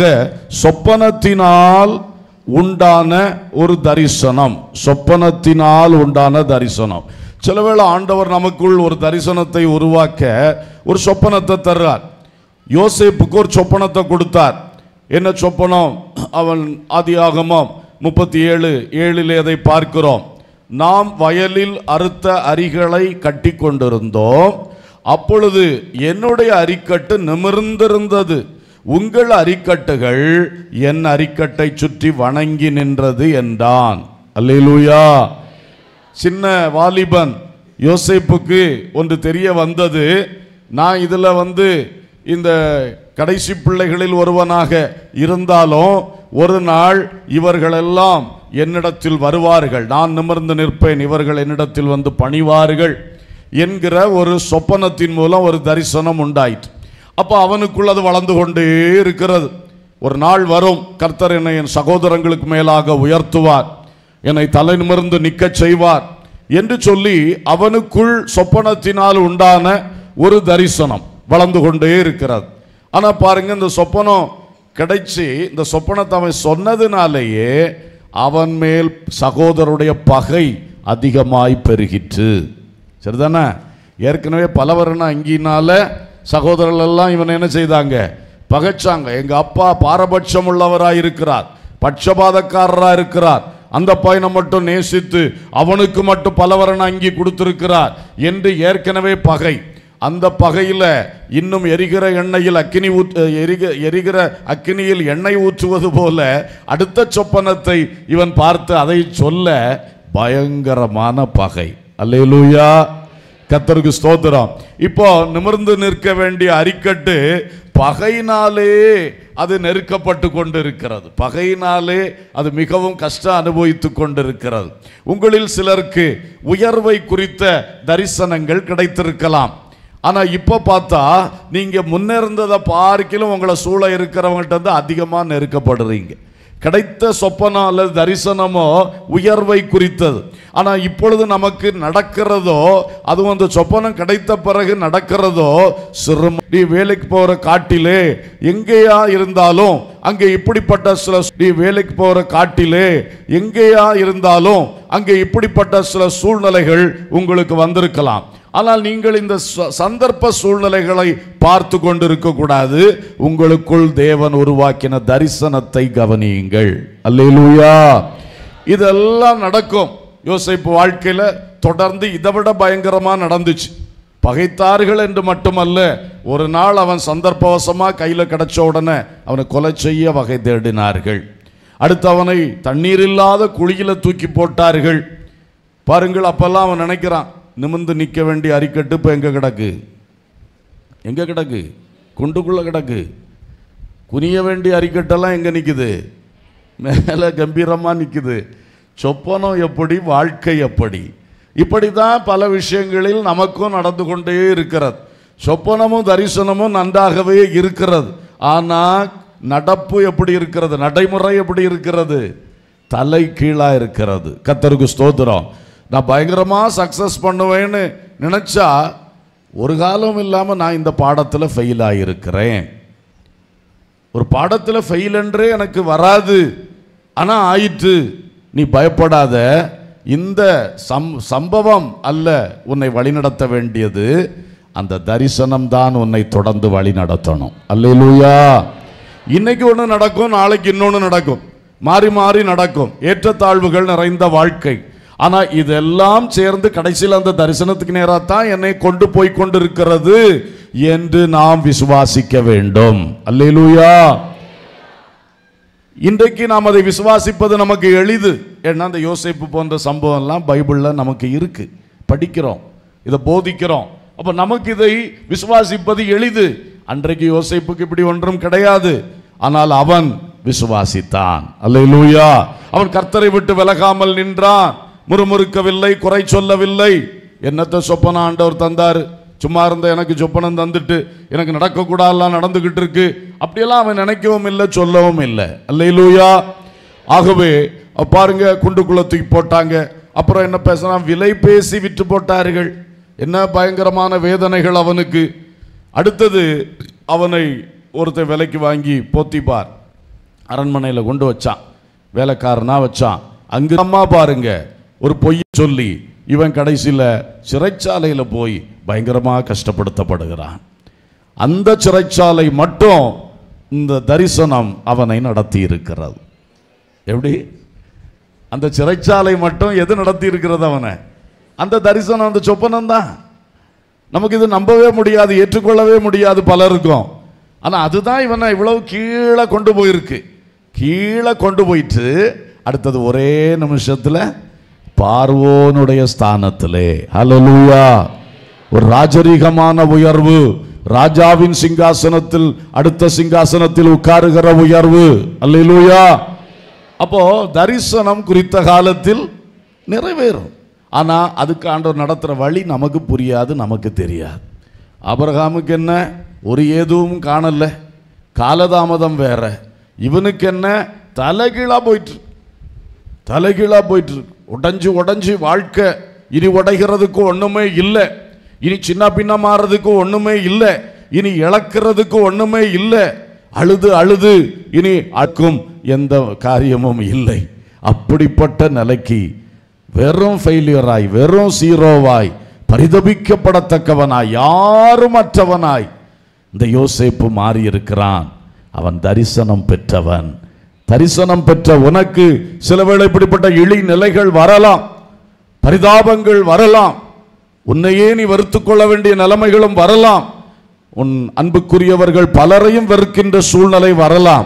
சொப்பனத்தினால் உண்டான ஒரு தரிசனம் சொப்பனத்தினால் உண்டான தரிசனம் சிலவேளை ஆண்டவர் நமக்குள் ஒரு தரிசனத்தை உருவாக்க ஒரு சொப்பனத்தை தர்றார் யோசேப்புக்கு ஒரு சொப்பனத்தை கொடுத்தார் என்ன சொப்பனம் அவன் ஆதியாகமம் முப்பத்தி ஏழு ஏழிலே அதை பார்க்கிறோம் நாம் வயலில் அறுத்த அரிகளை கட்டி கொண்டிருந்தோம் அப்பொழுது என்னுடைய அரிக்கட்டு நிமிர்ந்திருந்தது உங்கள் அரிக்கட்டுகள் என் அரிக்கட்டை சுற்றி வணங்கி நின்றது என்றான் அல்லேலூயா சின்ன வாலிபன் யோசேப்புக்கு ஒன்று தெரிய வந்தது நான் இதில் வந்து இந்த கடைசி பிள்ளைகளில் ஒருவனாக இருந்தாலும் ஒரு நாள் இவர்களெல்லாம் என்னிடத்தில் வருவார்கள் நான் நிமிர்ந்து நிற்பேன் இவர்கள் என்னிடத்தில் வந்து பணிவார்கள் என்கிற ஒரு சொப்பனத்தின் மூலம் ஒரு தரிசனம் உண்டாயிற்று அப்போ அவனுக்குள் அது வளர்ந்து கொண்டே இருக்கிறது ஒரு நாள் வரும் கர்த்தர் என்னை என் சகோதரங்களுக்கு மேலாக உயர்த்துவார் என்னை தலை நிமிர்ந்து நிற்கச் செய்வார் என்று சொல்லி அவனுக்குள் சொப்பனத்தினால் உண்டான ஒரு தரிசனம் வளர்ந்து கொண்டே இருக்கிறது ஆனா பாருங்க இந்த சொப்பனம் கிடைச்சி இந்த சொப்பனத்தை அவன் சொன்னதுனாலேயே அவன் மேல் சகோதரருடைய பகை அதிகமாய் பெருகிற்று சரிதானே ஏற்கனவே பலவரன அங்கினால சகோதரர்கள் எல்லாம் இவனை என்ன செய்தாங்க பகைச்சாங்க எங்க அப்பா பாரபட்சம் உள்ளவராய் இருக்கிறார் பட்சபாதக்காரராக இருக்கிறார் அந்த பையனை மட்டும் நேசித்து அவனுக்கு மட்டும் பலவரன் அங்கி கொடுத்திருக்கிறார் என்று ஏற்கனவே பகை அந்த பகையில இன்னும் எரிகிற எண்ணெயில் அக்கினி ஊத் எரிக எரிகிற அக்கினியில் எண்ணெய் ஊற்றுவது போல அடுத்த சொப்பனத்தை இவன் பார்த்து அதை சொல்ல பயங்கரமான பகை அல்லேலூயா கத்தருக்கு ஸ்தோத்திரம் இப்போ நிமிர்ந்து நிற்க வேண்டிய அரிக்கட்டு பகையினாலே அது நெருக்கப்பட்டு கொண்டிருக்கிறது பகையினாலே அது மிகவும் கஷ்டம் அனுபவித்து கொண்டிருக்கிறது உங்களில் சிலருக்கு உயர்வை குறித்த தரிசனங்கள் கிடைத்திருக்கலாம் ஆனா இப்ப பார்த்தா நீங்க முன்னிருந்ததை பார்க்கிலும் உங்களை சூழ இருக்கிறவங்கள்ட்ட இருந்து அதிகமா நெருக்கப்படுறீங்க கிடைத்த சொப்பனம் அல்லது தரிசனமோ உயர்வை குறித்தது ஆனா இப்பொழுது நமக்கு நடக்கிறதோ அதுவும் அந்த சொப்பனம் கிடைத்த பிறகு நடக்கிறதோ சிறும நீ வேலைக்கு போற காட்டிலே எங்கேயா இருந்தாலும் அங்கே இப்படிப்பட்ட சில நீ வேலைக்கு போற காட்டிலே எங்கேயா இருந்தாலும் அங்கே இப்படிப்பட்ட சில சூழ்நிலைகள் உங்களுக்கு வந்திருக்கலாம் ஆனால் நீங்கள் இந்த ச- சந்தர்ப்ப சூழ்நிலைகளை பார்த்து கொண்டிருக்க கூடாது உங்களுக்குள் தேவன் உருவாக்கின தரிசனத்தை கவனியுங்கள் அல்லேலூயா இதெல்லாம் நடக்கும் யோசிப்பு வாழ்க்கையில தொடர்ந்து இதை விட பயங்கரமா நடந்துச்சு பகைத்தார்கள் என்று மட்டுமல்ல ஒரு நாள் அவன் சந்தர்ப்பவசமா கையில கிடைச்ச உடனே அவனை கொலை செய்ய வகை தேடினார்கள் அடுத்து அவனை தண்ணீர் இல்லாத குழியில தூக்கி போட்டார்கள் பாருங்கள் அப்பெல்லாம் அவன் நினைக்கிறான் நிமிர்ந்து நிற்க வேண்டிய அரிக்கட்டு இப்போ எங்க கிடக்கு எங்க கிடக்கு குண்டுக்குள்ள கிடக்கு குனிய வேண்டிய அரிக்கட்டெல்லாம் எங்க நிக்குது மேலே கம்பீரமா நிக்குது சொப்பனம் எப்படி வாழ்க்கை எப்படி இப்படி தான் பல விஷயங்களில் நமக்கும் நடந்து கொண்டே இருக்கிறது சொப்பனமும் தரிசனமும் நன்றாகவே இருக்கிறது ஆனால் நடப்பு எப்படி இருக்கிறது நடைமுறை எப்படி இருக்கிறது தலை கீழா இருக்கிறது கத்தருக்கு ஸ்தோத்திரம் நான் பயங்கரமா சக்சஸ் பண்ணுவேன்னு நினைச்சா ஒரு காலம் இல்லாம நான் இந்த பாடத்துல ஃபெயில் ஆகியிருக்கிறேன் ஒரு பாடத்தில் ஃபெயில் என்றே எனக்கு வராது ஆனா ஆயிற்று நீ பயப்படாத இந்த சம் சம்பவம் அல்ல உன்னை வழிநடத்த வேண்டியது அந்த தரிசனம் தான் உன்னை தொடர்ந்து வழி நடத்தணும் அல்லேலூயா இன்னைக்கு ஒன்று நடக்கும் நாளைக்கு இன்னொன்று நடக்கும் மாறி மாறி நடக்கும் ஏற்றத்தாழ்வுகள் நிறைந்த வாழ்க்கை ஆனா இதெல்லாம் சேர்ந்து கடைசியில் அந்த தரிசனத்துக்கு நேராக தான் என்னை கொண்டு போய் கொண்டிருக்கிறது என்று நாம் விசுவாசிக்க வேண்டும் அல்லேலூயா இன்றைக்கு நாம் அதை விசுவாசிப்பது நமக்கு எளிது ஏன்னா அந்த யோசேப்பு போன்ற சம்பவம்லாம் பைபிளில் நமக்கு இருக்கு படிக்கிறோம் இதை போதிக்கிறோம் அப்போ நமக்கு இதை விசுவாசிப்பது எளிது அன்றைக்கு யோசேப்புக்கு இப்படி ஒன்றும் கிடையாது ஆனால் அவன் விசுவாசித்தான் அல்லேலூயா அவன் கர்த்தரை விட்டு விலகாமல் நின்றான் முறுமுறுக்கவில்லை குறை சொல்லவில்லை என்னத்தை சொப்பன ஆண்டவர் தந்தாரு சும்மா இருந்த எனக்கு சொப்பனம் தந்துட்டு எனக்கு நடக்கக்கூடாதெல்லாம் நடந்துகிட்டு இருக்கு அப்படியெல்லாம் அவன் நினைக்கவும் இல்லை சொல்லவும் இல்லை அல்லையிலூயா ஆகவே அஹ் பாருங்க குண்டுக்குள்ள தூக்கி போட்டாங்க அப்புறம் என்ன பேசுறான் விலை பேசி விற்று போட்டார்கள் என்ன பயங்கரமான வேதனைகள் அவனுக்கு அடுத்தது அவனை ஒருத்தன் விலைக்கு வாங்கி போத்திப்பார் அரண்மனையில் கொண்டு வச்சான் வேலைக்காரனா வச்சான் அங்கு அம்மா பாருங்க ஒரு பொய் சொல்லி இவன் கடைசியில் சிறைச்சாலையில் போய் பயங்கரமாக கஷ்டப்படுத்தப்படுகிறான் அந்த சிறைச்சாலை மட்டும் இந்த தரிசனம் அவனை நடத்தி இருக்கிறது எப்படி அந்த சிறைச்சாலை மட்டும் எது நடத்தி இருக்கிறது அவனை அந்த தரிசனம் அந்த சொப்பனம் தான் நமக்கு இது நம்பவே முடியாது ஏற்றுக்கொள்ளவே முடியாது பலருக்கும் ஆனா அதுதான் இவனை இவ்வளவு கீழே கொண்டு போயிருக்கு கீழே கொண்டு போயிட்டு அடுத்தது ஒரே நிமிஷத்துல பார்வோனுடைய ஸ்தானத்திலே ஹalleluya ஒரு ராஜரீகமான உயர்வு ராஜாவின் சிங்காசனத்தில் அடுத்த சிங்காசனத்தில் உட்காருகிற உயர்வு அல்லேலூயா அப்போ தரிசனம் குறித்த காலத்தில் நிறைவேறும் ஆனா அதுக்கு ஆண்டவர் நடத்துற வழி நமக்கு புரியாது நமக்கு தெரியாது ஆபிரகாமுக்கு என்ன ஒரு ஏதுவும் காணல காலதாமதம் வேற இவனுக்கு என்ன தலைகீழா போயிட்டு இருக்கு. தலைகீழா போயிட்டு இருக்கு உடைஞ்சு உடைஞ்சு வாழ்க்கை இனி உடைகிறதுக்கு ஒண்ணுமே இல்லை இனி சின்ன பின்ன மாறதுக்கு ஒண்ணுமே இல்லை இனி இழக்கிறதுக்கு ஒண்ணுமே இல்லை அழுது அழுது இனி அக்கும் எந்த காரியமும் இல்லை அப்படிப்பட்ட நிலைக்கு வெறும் ஃபெயிலியராய் வெறும் சீரோவாய் பரிதபிக்கப்படத்தக்கவனாய் யாரும் அற்றவனாய் இந்த யோசேப்பு மாறி இருக்கிறான் அவன் தரிசனம் பெற்றவன் தரிசனம் பெற்ற உனக்கு சில வேளை இப்படிப்பட்ட இழி நிலைகள் வரலாம் பரிதாபங்கள் வரலாம் உன்னையே நீ வெறுத்துக் கொள்ள வேண்டிய நிலைமைகளும் வரலாம் உன் அன்புக்குரியவர்கள் பலரையும் வெறுக்கின்ற சூழ்நிலை வரலாம்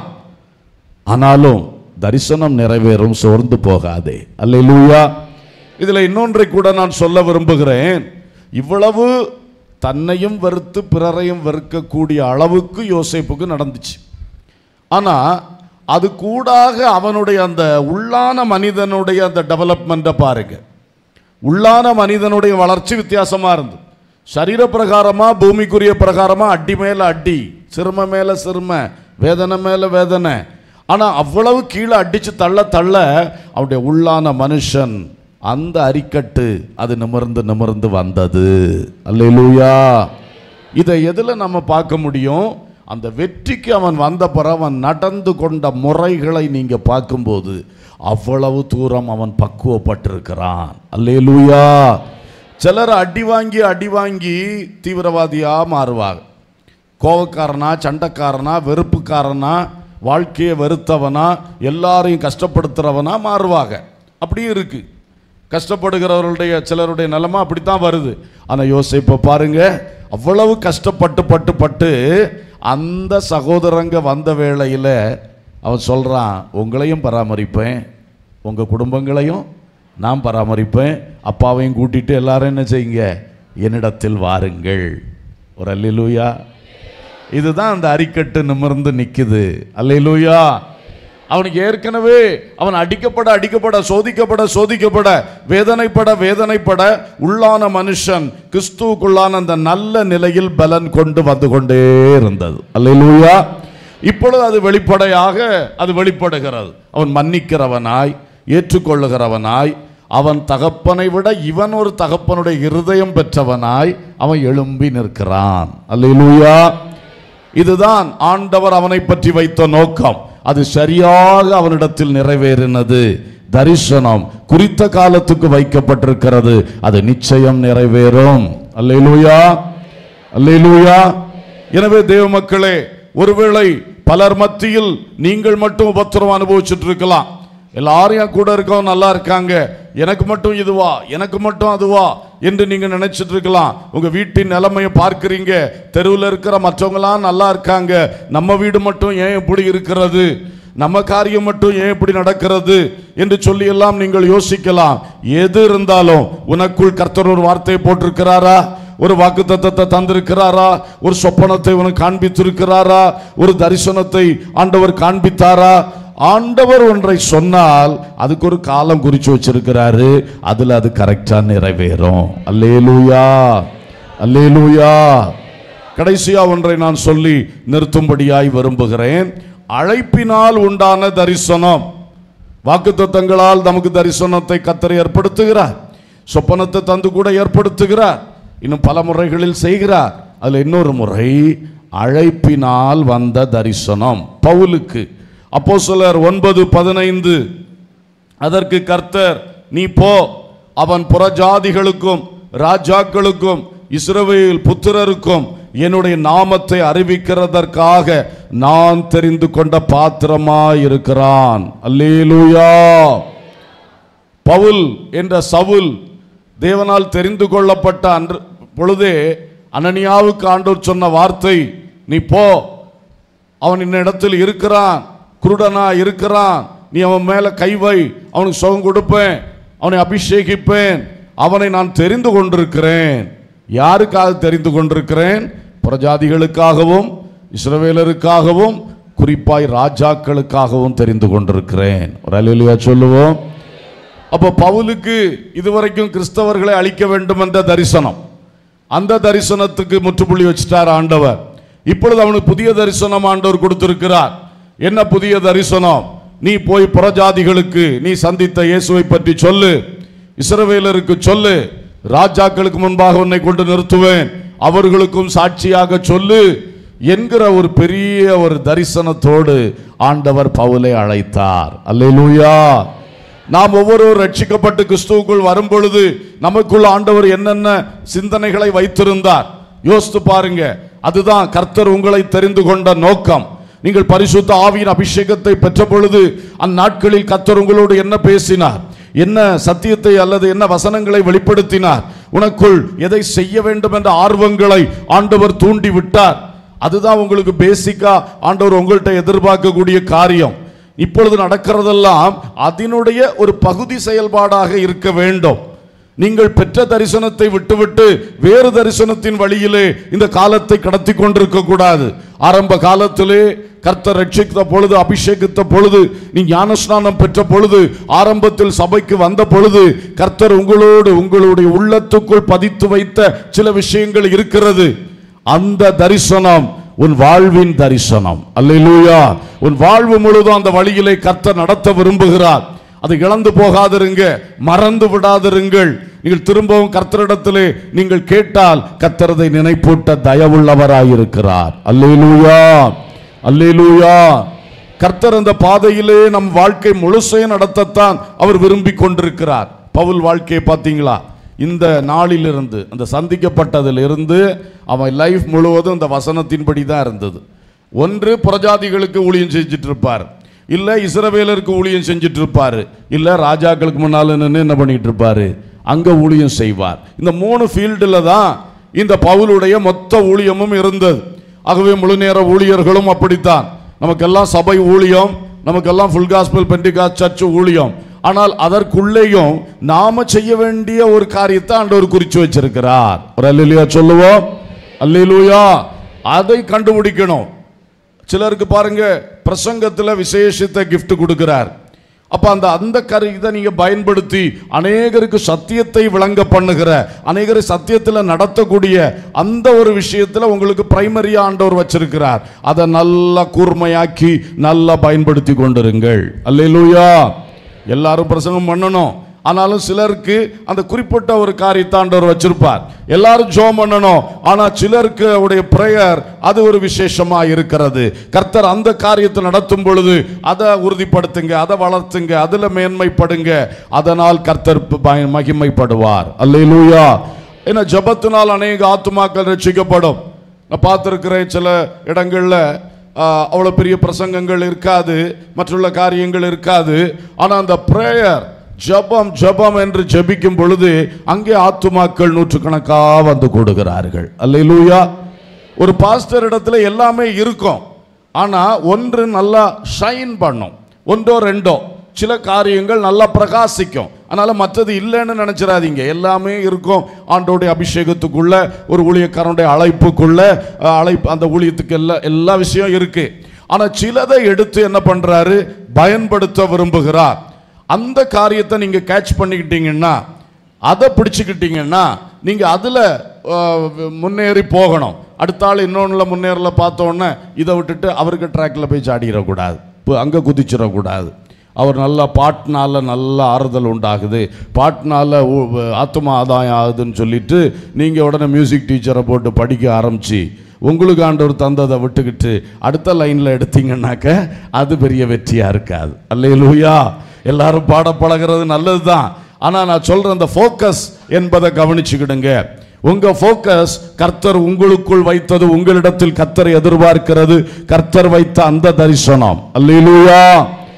ஆனாலும் தரிசனம் நிறைவேறும் சோர்ந்து போகாதே அல்லேலூயா இதுல இன்னொன்றை கூட நான் சொல்ல விரும்புகிறேன் இவ்வளவு தன்னையும் வெறுத்து பிறரையும் வெறுக்கக்கூடிய அளவுக்கு யோசேப்புக்கு நடந்துச்சு ஆனா அது கூடாக அவனுடைய அந்த உள்ளான மனிதனுடைய அந்த டெவலப்மெண்ட்டை பாருங்க உள்ளான மனிதனுடைய வளர்ச்சி வித்தியாசமா இருந்தது சரீர பிரகாரமா பூமிக்குரிய பிரகாரமா அடி மேல அடி சிறும மேல சிறும வேதனை மேல வேதனை ஆனா அவ்வளவு கீழே அடிச்சு தள்ள தள்ள அவனுடைய உள்ளான மனுஷன் அந்த அரிக்கட்டு அது நிமிர்ந்து நிமிர்ந்து வந்தது அல்லேலூயா இதை எதுல நம்ம பார்க்க முடியும் அந்த வெற்றிக்கு அவன் வந்த பிறகு அவன் நடந்து கொண்ட முறைகளை நீங்க பார்க்கும்போது அவ்வளவு தூரம் அவன் பக்குவப்பட்டிருக்கிறான் அல்லேலூயா சிலர் அடி வாங்கி அடி வாங்கி தீவிரவாதியா மாறுவாங்க கோவக்காரனா சண்டைக்காரனா வெறுப்புக்காரனா வாழ்க்கையை வெறுத்தவனா எல்லாரையும் கஷ்டப்படுத்துறவனா மாறுவாங்க அப்படியும் இருக்கு கஷ்டப்படுகிறவர்களுடைய சிலருடைய நிலைமை அப்படித்தான் வருது ஆனால் யோசிப்ப பாருங்க அவ்வளவு கஷ்டப்பட்டு பட்டு பட்டு அந்த சகோதரங்க வந்த வேளையில் அவன் சொல்கிறான் உங்களையும் பராமரிப்பேன் உங்கள் குடும்பங்களையும் நான் பராமரிப்பேன் அப்பாவையும் கூட்டிட்டு எல்லாரும் என்ன செய்யுங்க என்னிடத்தில் வாருங்கள் ஒரு அல்லேலூயா இதுதான் அந்த அரிக்கட்டு நிமிர்ந்து நிக்குது அல்லேலூயா அவனுக்கு ஏற்கனவே அவன் அடிக்கப்பட அடிக்கப்பட சோதிக்கப்பட சோதிக்கப்பட வேதனைப்பட வேதனைப்பட உள்ளான மனுஷன் கிறிஸ்துவுக்குள்ளான அந்த நல்ல நிலையில் பலன் கொண்டு வந்து கொண்டே இருந்தது அல்லேலூயா இப்பொழுது அது வெளிப்படையாக அது வெளிப்படுகிறது அவன் மன்னிக்கிறவனாய் ஏற்றுக்கொள்ளுகிறவனாய் அவன் தகப்பனை விட இவன் ஒரு தகப்பனுடைய இருதயம் பெற்றவனாய் அவன் எழும்பி நிற்கிறான் அல்லேலூயா இதுதான் ஆண்டவர் அவனை பற்றி வைத்த நோக்கம் அது சரியாக அவனிடத்தில் நிறைவேறினது தரிசனம் குறித்த காலத்துக்கு வைக்கப்பட்டிருக்கிறது அது நிச்சயம் நிறைவேறும் அல்லேலூயா அல்லேலூயா எனவே தேவ மக்களே ஒருவேளை பலர் மத்தியில் நீங்கள் மட்டும் உபத்திரம் அனுபவிச்சுட்டு இருக்கலாம் எல்லாரும் என் கூட இருக்கவும் நல்லா இருக்காங்க எனக்கு மட்டும் இதுவா எனக்கு மட்டும் அதுவா என்று நீங்க நினைச்சிட்டு இருக்கலாம் உங்க வீட்டின் நிலைமையை பார்க்கிறீங்க தெருவில் இருக்கிற மற்றவங்களாம் நல்லா இருக்காங்க நம்ம வீடு மட்டும் ஏன் இப்படி இருக்கிறது நம்ம காரியம் மட்டும் ஏன் இப்படி நடக்கிறது என்று சொல்லி எல்லாம் நீங்கள் யோசிக்கலாம் எது இருந்தாலும் உனக்குள் கர்த்தர் ஒரு வார்த்தையை போட்டிருக்கிறாரா ஒரு வாக்கு தத்தத்தை தந்திருக்கிறாரா ஒரு சொப்பனத்தை உனக்கு காண்பித்திருக்கிறாரா ஒரு தரிசனத்தை ஆண்டவர் காண்பித்தாரா ஆண்டவர் ஒன்றை சொன்னால் அதுக்கு ஒரு காலம் குறிச்சு வச்சிருக்கிறாரு அதுல அது கரெக்டா நிறைவேறும் அல்லேலூயா அல்லேலூயா கடைசியா ஒன்றை நான் சொல்லி நிறுத்தும்படியாய் விரும்புகிறேன் அழைப்பினால் உண்டான தரிசனம் வாக்குத்தத்தங்களால் நமக்கு தரிசனத்தை கத்தர் ஏற்படுத்துகிறார் சொப்பனத்தை தந்து கூட ஏற்படுத்துகிறார் இன்னும் பல முறைகளில் செய்கிறார் அதுல இன்னொரு முறை அழைப்பினால் வந்த தரிசனம் பவுலுக்கு அப்போஸ்தலர் ஒன்பது பதினைந்து அதற்கு கர்த்தர் நீ போ அவன் புறஜாதிகளுக்கும் ராஜாக்களுக்கும் இஸ்ரவேல் புத்திரருக்கும் என்னுடைய நாமத்தை அறிவிக்கிறதற்காக நான் தெரிந்து கொண்ட பாத்திரமாய் இருக்கிறான் அல்லேலூயா பவுல் என்ற சவுல் தேவனால் தெரிந்து கொள்ளப்பட்ட அன்று பொழுதே அனனியாவுக்கு ஆண்டவர் சொன்ன வார்த்தை நீ போ அவன் இந்த இடத்தில் இருக்கிறான் குருடனா இருக்கிறான் நீ அவன் மேல கை வை அவனுக்கு சுகம் கொடுப்பேன் அவனை அபிஷேகிப்பேன் அவனை நான் தெரிந்து கொண்டிருக்கிறேன் யாருக்காக தெரிந்து கொண்டிருக்கிறேன் புறஜாதிகளுக்காகவும் இஸ்ரவேலருக்காகவும் குறிப்பாய் ராஜாக்களுக்காகவும் தெரிந்து கொண்டிருக்கிறேன் ஒரு அலுவலியா சொல்லுவோம் அப்போ பவுலுக்கு இதுவரைக்கும் கிறிஸ்தவர்களை அழிக்க வேண்டும் என்ற தரிசனம் அந்த தரிசனத்துக்கு முற்றுப்புள்ளி வச்சிட்டார் ஆண்டவர் இப்பொழுது அவனுக்கு புதிய தரிசனம் ஆண்டவர் கொடுத்திருக்கிறார் என்ன புதிய தரிசனம் நீ போய் புறஜாதிகளுக்கு நீ சந்தித்த இயேசுவை பற்றி சொல்லு இஸ்ரவேலருக்கு சொல்லு ராஜாக்களுக்கு முன்பாக உன்னை கொண்டு நிறுத்துவேன் அவர்களுக்கும் சாட்சியாக சொல்லு என்கிற ஒரு பெரிய ஒரு தரிசனத்தோடு ஆண்டவர் பவுலை அழைத்தார் அல்லேலூயா நாம் ஒவ்வொருவர் ரட்சிக்கப்பட்டு கிறிஸ்துவுக்குள் வரும் பொழுது நமக்குள் ஆண்டவர் என்னென்ன சிந்தனைகளை வைத்திருந்தார் யோசித்து பாருங்க அதுதான் கர்த்தர் உங்களை தெரிந்து கொண்ட நோக்கம் நீங்கள் பரிசுத்த ஆவியின் அபிஷேகத்தை பெற்ற பொழுது அந்நாட்களில் கர்த்தர் உங்களோடு என்ன பேசினார் என்ன சத்தியத்தை அல்லது என்ன வசனங்களை வெளிப்படுத்தினார் உனக்குள் எதை செய்ய வேண்டும் என்ற ஆர்வங்களை ஆண்டவர் தூண்டி விட்டார் அதுதான் உங்களுக்கு பேசிக்கா ஆண்டவர் உங்கள்கிட்ட எதிர்பார்க்கக்கூடிய காரியம் இப்பொழுது நடக்கிறதெல்லாம் அதனுடைய ஒரு பகுதி செயல்பாடாக இருக்க வேண்டும் நீங்கள் பெற்ற தரிசனத்தை விட்டுவிட்டு வேறு தரிசனத்தின் வழியிலே இந்த காலத்தை கடத்தி கொண்டிருக்க கூடாது ஆரம்ப காலத்திலே கர்த்தர் ரட்சித்த பொழுது அபிஷேகித்த பொழுது நீ ஞானஸ்நானம் பெற்ற பொழுது ஆரம்பத்தில் சபைக்கு வந்த பொழுது கர்த்தர் உங்களோடு உங்களுடைய உள்ளத்துக்குள் பதித்து வைத்த சில விஷயங்கள் இருக்கிறது அந்த தரிசனம் உன் வாழ்வின் தரிசனம் அல்லேலூயா உன் வாழ்வு முழுதும் அந்த வழியிலே கர்த்தர் நடத்த விரும்புகிறார் அதை இழந்து போகாதிருங்க மறந்து விடாதிருங்கள் நீங்கள் திரும்பவும் கர்த்தரிடத்திலே நீங்கள் கேட்டால் கர்த்தரதை நினைப்பூட்ட தயவுள்ளவராயிருக்கிறார் அல்லேலூயா அல்லேலூயா கர்த்தர் அந்த பாதையிலே நம் வாழ்க்கை முழுசையும் நடத்தத்தான் அவர் விரும்பி கொண்டிருக்கிறார் பவுல் வாழ்க்கையை பார்த்தீங்களா இந்த நாளிலிருந்து அந்த சந்திக்கப்பட்டதிலிருந்து அவன் லைஃப் முழுவதும் இந்த வசனத்தின்படி தான் இருந்தது ஒன்று புறஜாதிகளுக்கு ஊழியம் செஞ்சுட்டு இருப்பார் இல்ல இஸ்ரவேலருக்கு ஊழியம் செஞ்சுட்டு இருப்பாரு இல்ல ராஜாக்களுக்கு முன்னால நின்று என்ன பண்ணிட்டு இருப்பாரு அங்க ஊழியம் செய்வார் இந்த மூணு ஃபீல்டில் தான் இந்த பவுலுடைய மொத்த ஊழியமும் இருந்தது ஆகவே முழு நேர ஊழியர்களும் அப்படித்தான் நமக்கெல்லாம் சபை ஊழியம் நமக்கெல்லாம் ஃபுல் காஸ்பல் பெண்டிகாஸ் சர்ச் ஊழியம் ஆனால் அதற்குள்ளேயும் நாம செய்ய வேண்டிய ஒரு காரியத்தை ஆண்டவர் குறிச்சு வச்சிருக்கிறார் ஒரு அல்லேலூயா சொல்லுவோம் அல்லேலூயா அதை கண்டுபிடிக்கணும் சிலருக்கு பாருங்க பிரசங்கத்துல விசேஷித்த gift கொடுக்கிறார் அப்ப அந்த அந்த கரு இதை நீங்க பயன்படுத்தி அநேகருக்கு சத்தியத்தை விளங்க பண்ணுகிற அநேகரை சத்தியத்துல நடத்தக்கூடிய அந்த ஒரு விஷயத்துல உங்களுக்கு பிரைமரியா ஆண்டவர் வச்சிருக்கிறார் அதை நல்லா கூர்மையாக்கி நல்லா பயன்படுத்தி கொண்டிருங்கள் அல்லேலூயா எல்லாரும் பிரசங்கம் பண்ணணும் ஆனாலும் சிலருக்கு அந்த குறிப்பிட்ட ஒரு காரியத்தை ஆண்டவர் வச்சிருப்பார் எல்லாரும் ஜோம் பண்ணணும் ஆனா சிலருக்கு அவருடைய பிரேயர் அது ஒரு விசேஷமா இருக்கிறது கர்த்தர் அந்த காரியத்தை நடத்தும் பொழுது அதை உறுதிப்படுத்துங்க அதை வளர்த்துங்க அதுல மேன்மைப்படுங்க அதனால் கர்த்தர் ப- மகிமைப்படுவார் அல்லேலூயா ஏன்னா ஜெபத்தினால் அநேக ஆத்துமாக்கள் ரட்சிக்கப்படும் நான் பார்த்துருக்கிறேன் சில இடங்கள்ல ஆஹ், அவ்வளவு பெரிய பிரசங்கங்கள் இருக்காது மற்றுள்ள காரியங்கள் இருக்காது ஆனா அந்த பிரேயர் ஜெபம் ஜெபம் என்று ஜெபிக்கும் பொழுது அங்கே ஆத்துமாக்கள் நூற்றுக்கணக்கா வந்து கூடுகிறார்கள் அல்லேலூயா ஒரு பாஸ்டர் இடத்துல எல்லாமே இருக்கும் ஆனா ஒன்று நல்லா ஷைன் பண்ணும் ஒன்றோ ரெண்டோ சில காரியங்கள் நல்லா பிரகாசிக்கும் அதனால மற்றது இல்லைன்னு நினைச்சிடாதீங்க எல்லாமே இருக்கும் ஆண்டோடைய அபிஷேகத்துக்குள்ள ஒரு ஊழியக்காரனுடைய அழைப்புக்குள்ள அஹ், அழைப்பு அந்த ஊழியத்துக்கு எல்லா எல்லா விஷயம் இருக்கு ஆனா சிலதை எடுத்து என்ன பண்றாரு பயன்படுத்த விரும்புகிறார் அந்த காரியத்தை நீங்க கேட்ச் பண்ணிக்கிட்டீங்கன்னா அதை பிடிச்சுக்கிட்டீங்கன்னா நீங்க அதுல அஹ், முன்னேறி போகணும் அடுத்த ஆள் இன்னொன்னுல முன்னேறல பார்த்தோன்னே இதை விட்டுட்டு அவருக்கு ட்ராக்ல போய் சாடிடக்கூடாது இப்போ அங்கே குதிச்சிடக்கூடாது அவர் நல்லா பாட்டுனால நல்ல ஆறுதல் உண்டாகுது பாட்டுனால ஊ- ஆத்தும ஆதாயம் ஆகுதுன்னு சொல்லிட்டு நீங்கள் உடனே மியூசிக் டீச்சரை போட்டு படிக்க ஆரம்பிச்சு உங்களுக்கு ஆண்டவர் தந்ததை விட்டுக்கிட்டு அடுத்த லைனில் எடுத்தீங்கன்னாக்க அது பெரிய வெற்றியாக இருக்காது அல்லேலூயா எல்லாரும் பாட பழகிறது நல்லது தான் ஆனால் நான் சொல்கிற அந்த ஃபோக்கஸ் என்பதை கவனிச்சுக்கிடுங்க உங்க ஃபோக்கஸ் கர்த்தர் உங்களுக்குள் வைத்தது உங்களிடத்தில் கர்த்தரை எதிர்பார்க்கிறது கர்த்தர் வைத்த அந்த தரிசனம் அல்லேலூயா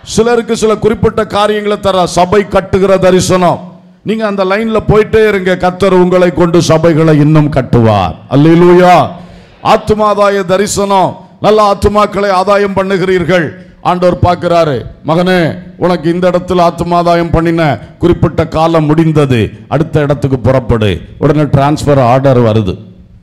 சிலருக்கு சில குறிப்பிட்ட காரியங்களை தர சபை கட்டுகிற தரிசனம் நீங்க அந்த லைன்ல போயிட்டே இருங்க கத்தர் உங்களை கொண்டு சபைகளை இன்னும் கட்டுவார் அல்லேலூயா ஆத்துமாதாய தரிசனம் நல்ல ஆத்துமாக்களை ஆதாயம் பண்ணுகிறீர்கள் ஆண்டவர் பார்க்கிறாரு மகனே உனக்கு இந்த இடத்துல ஆத்துமாதாயம் பண்ணின குறிப்பிட்ட காலம் முடிந்தது அடுத்த இடத்துக்கு புறப்படு உடனே டிரான்ஸ்ஃபர் ஆர்டர் வருது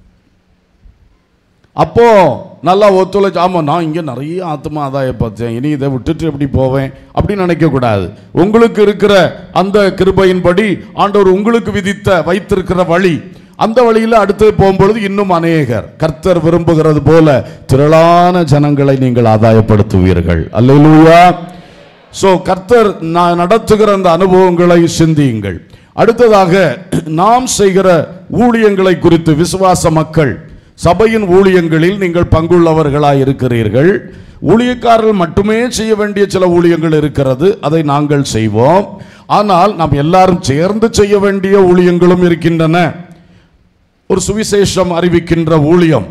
அப்போ நல்லா ஒத்துழைச்சு ஆமா நான் இங்க நிறைய ஆத்மா ஆதாயம் பார்த்தேன் இனி இதை விட்டுட்டு எப்படி போவேன் அப்படின்னு நினைக்க கூடாது உங்களுக்கு இருக்கிற அந்த கிருபையின்படி ஆண்டவர் உங்களுக்கு விதித்த வைத்திருக்கிற வழி அந்த வழியில் அடுத்து போகும்பொழுது இன்னும் அநேகர் கர்த்தர் விரும்புகிறது போல திரளான ஜனங்களை நீங்கள் ஆதாயப்படுத்துவீர்கள் அல்லேலூயா சோ கர்த்தர் நான் நடத்துகிற அந்த அனுபவங்களை சிந்தியுங்கள் அடுத்ததாக நாம் செய்கிற ஊழியங்களை குறித்து விசுவாச மக்கள் சபையின் ஊழியங்களில் நீங்கள் பங்குள்ளவர்களாய் இருக்கிறீர்கள் ஊழியக்காரர்கள் மட்டுமே செய்ய வேண்டிய சில ஊழியங்கள் இருக்கிறது அதை நாங்கள் செய்வோம் ஆனால் நாம் எல்லாரும் சேர்ந்து செய்ய வேண்டிய ஊழியங்களும் இருக்கின்றன ஒரு சுவிசேஷம் அறிவிக்கின்ற ஊழியம்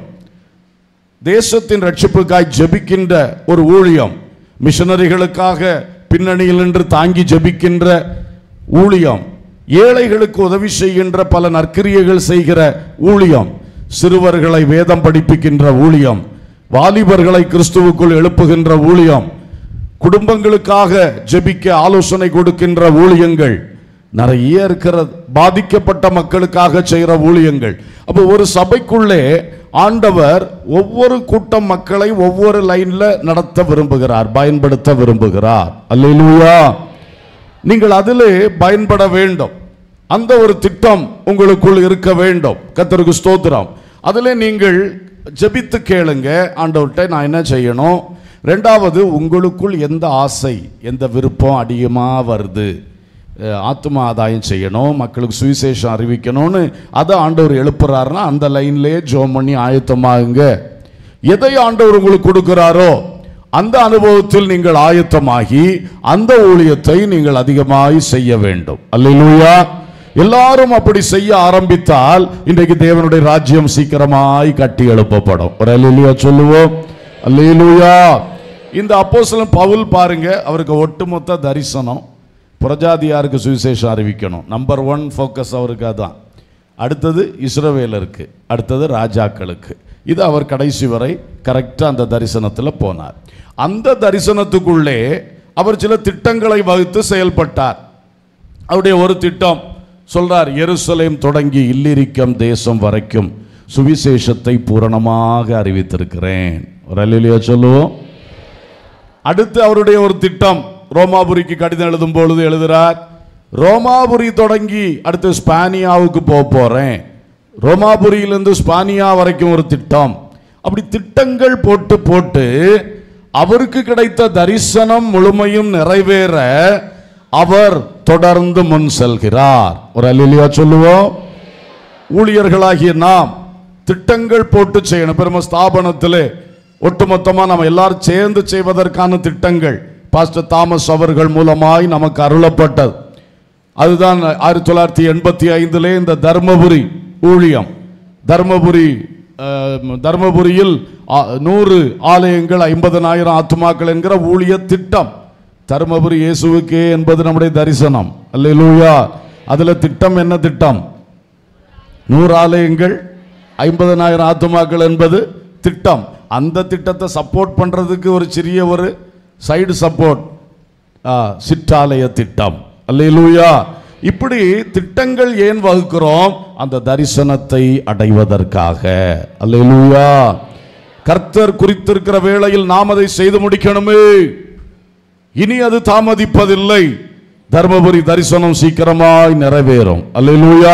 தேசத்தின் ரட்சிப்புக்காய் ஜெபிக்கின்ற ஒரு ஊழியம் மிஷனரிகளுக்காக பின்னணியில் நின்று தாங்கி ஜெபிக்கின்ற ஊழியம் ஏழைகளுக்கு உதவி செய்கின்ற பல நற்கிரியைகள் செய்கிற ஊழியம் சிறுவர்களை வேதம் படிப்பிக்கின்ற ஊழியம் வாலிபர்களை கிறிஸ்துவுக்குள் எழுப்புகின்ற ஊழியம் குடும்பங்களுக்காக ஜெபிக்க ஆலோசனை கொடுக்கின்ற ஊழியங்கள் நிறைய இருக்கிறது பாதிக்கப்பட்ட மக்களுக்காக செய்கிற ஊழியங்கள் அப்போ ஒரு சபைக்குள்ளே ஆண்டவர் ஒவ்வொரு கூட்டம் மக்களை ஒவ்வொரு லைன்ல நடத்த விரும்புகிறார் பயன்படுத்த விரும்புகிறார் அல்லேலூயா நீங்கள் அதிலே பயன்பட வேண்டும் அந்த ஒரு திட்டம் உங்களுக்குள் இருக்க வேண்டும் கத்தருக்கு ஸ்தோத்திரம் அதிலே நீங்கள் ஜெபித்து கேளுங்க ஆண்டவர்கிட்ட நான் என்ன செய்யணும் ரெண்டாவது உங்களுக்குள் எந்த ஆசை எந்த விருப்பம் அதிகமாக வருது அஹ் ஆத்தும ஆதாயம் செய்யணும் மக்களுக்கு சுவிசேஷம் அறிவிக்கணும்னு அதை ஆண்டவர் எழுப்புறாருன்னா அந்த லைன்லயே ஜோம் பண்ணி ஆயத்தமாகுங்க எதை ஆண்டவர் உங்களுக்கு கொடுக்கிறாரோ அந்த அனுபவத்தில் நீங்கள் ஆயத்தமாகி அந்த ஊழியத்தை நீங்கள் அதிகமாய் செய்ய வேண்டும் அல்லேலூயா எல்லாரும் அப்படி செய்ய ஆரம்பித்தால் இன்றைக்கு தேவனுடைய ராஜ்யம் சீக்கிரமாய் கட்டி எழுப்பப்படும் ஒரு அல்லேலூயா சொல்லுவோம் அல்லேலூயா இந்த அப்போஸ்தலன் பவுல் பாருங்க அவருக்கு ஒட்டுமொத்த தரிசனம் புரஜாதியாருக்கு சுவிசேஷம் அறிவிக்கணும் நம்பர் ஒன் ஃபோக்கஸ் அவருக்கு அதான் அடுத்தது இஸ்ரவேலருக்கு அடுத்தது ராஜாக்களுக்கு இது அவர் கடைசி வரை கரெக்டாக அந்த தரிசனத்தில் போனார் அந்த தரிசனத்துக்குள்ளே அவர் சில திட்டங்களை வகுத்து செயல்பட்டார் அவருடைய ஒரு திட்டம் சொல்றார் எருசலேம் தொடங்கி இல்லிரிக்கம் தேசம் வரைக்கும் சுவிசேஷத்தை பூரணமாக அறிவித்திருக்கிறேன் ஒரு அல்லையா சொல்லுவோம் அடுத்து அவருடைய ஒரு திட்டம் ரோமாபுரிக்கு கடிதம் எழுதும் பொழுது எழுதுறார் ரோமாபுரி தொடங்கி அடுத்து ஸ்பானியாவுக்கு போக போறேன் ரோமாபுரியிலிருந்து ஸ்பானியா வரைக்கும் ஒரு திட்டம் அப்படி திட்டங்கள் போட்டு போட்டு அவருக்கு கிடைத்த தரிசனம் முழுமையும் நிறைவேற அவர் தொடர்ந்து முன் செல்கிறார் ஒரு அல்லையா சொல்லுவோம் ஊழியர்களாகிய நாம் திட்டங்கள் போட்டு செய்யணும் பெரும ஸ்தாபனத்திலே ஒட்டுமொத்தமா நம்ம எல்லாரும் சேர்ந்து செய்வதற்கான திட்டங்கள் பாஸ்டர் தாமஸ் அவர்கள் மூலமாய் நமக்கு அருளப்பட்டது அதுதான் ஆயிரத்தி தொள்ளாயிரத்தி எண்பத்தி ஐந்திலே இந்த தர்மபுரி ஊழியம் தர்மபுரி அஹ், தர்மபுரியில் ஆ, நூறு ஆலயங்கள் ஐம்பதனாயிரம் ஆத்துமாக்கள் என்கிற ஊழிய திட்டம் தர்மபுரி இயேசுவுக்கே என்பது நம்முடைய தரிசனம் அல்லேலூயா அதுல திட்டம் என்ன திட்டம் நூறு ஆலயங்கள் ஐம்பதனாயிரம் ஆத்துமாக்கள் என்பது திட்டம் அந்த திட்டத்தை சப்போர்ட் பண்றதுக்கு ஒரு சிறிய ஒரு சைடு சப்போர்ட் சிற்றாலய திட்டம் அல்லேலூயா இப்படி திட்டங்கள் ஏன் வகுக்கிறோம் அந்த தரிசனத்தை அடைவதற்காக அல்லேலூயா கர்த்தர் குறித்திருக்கிற வேளையில் நாம் அதை செய்து முடிக்கணுமே இனி அது தாமதிப்பதில்லை தர்மபுரி தரிசனம் சீக்கிரமாய் நிறைவேறும் அல்லேலூயா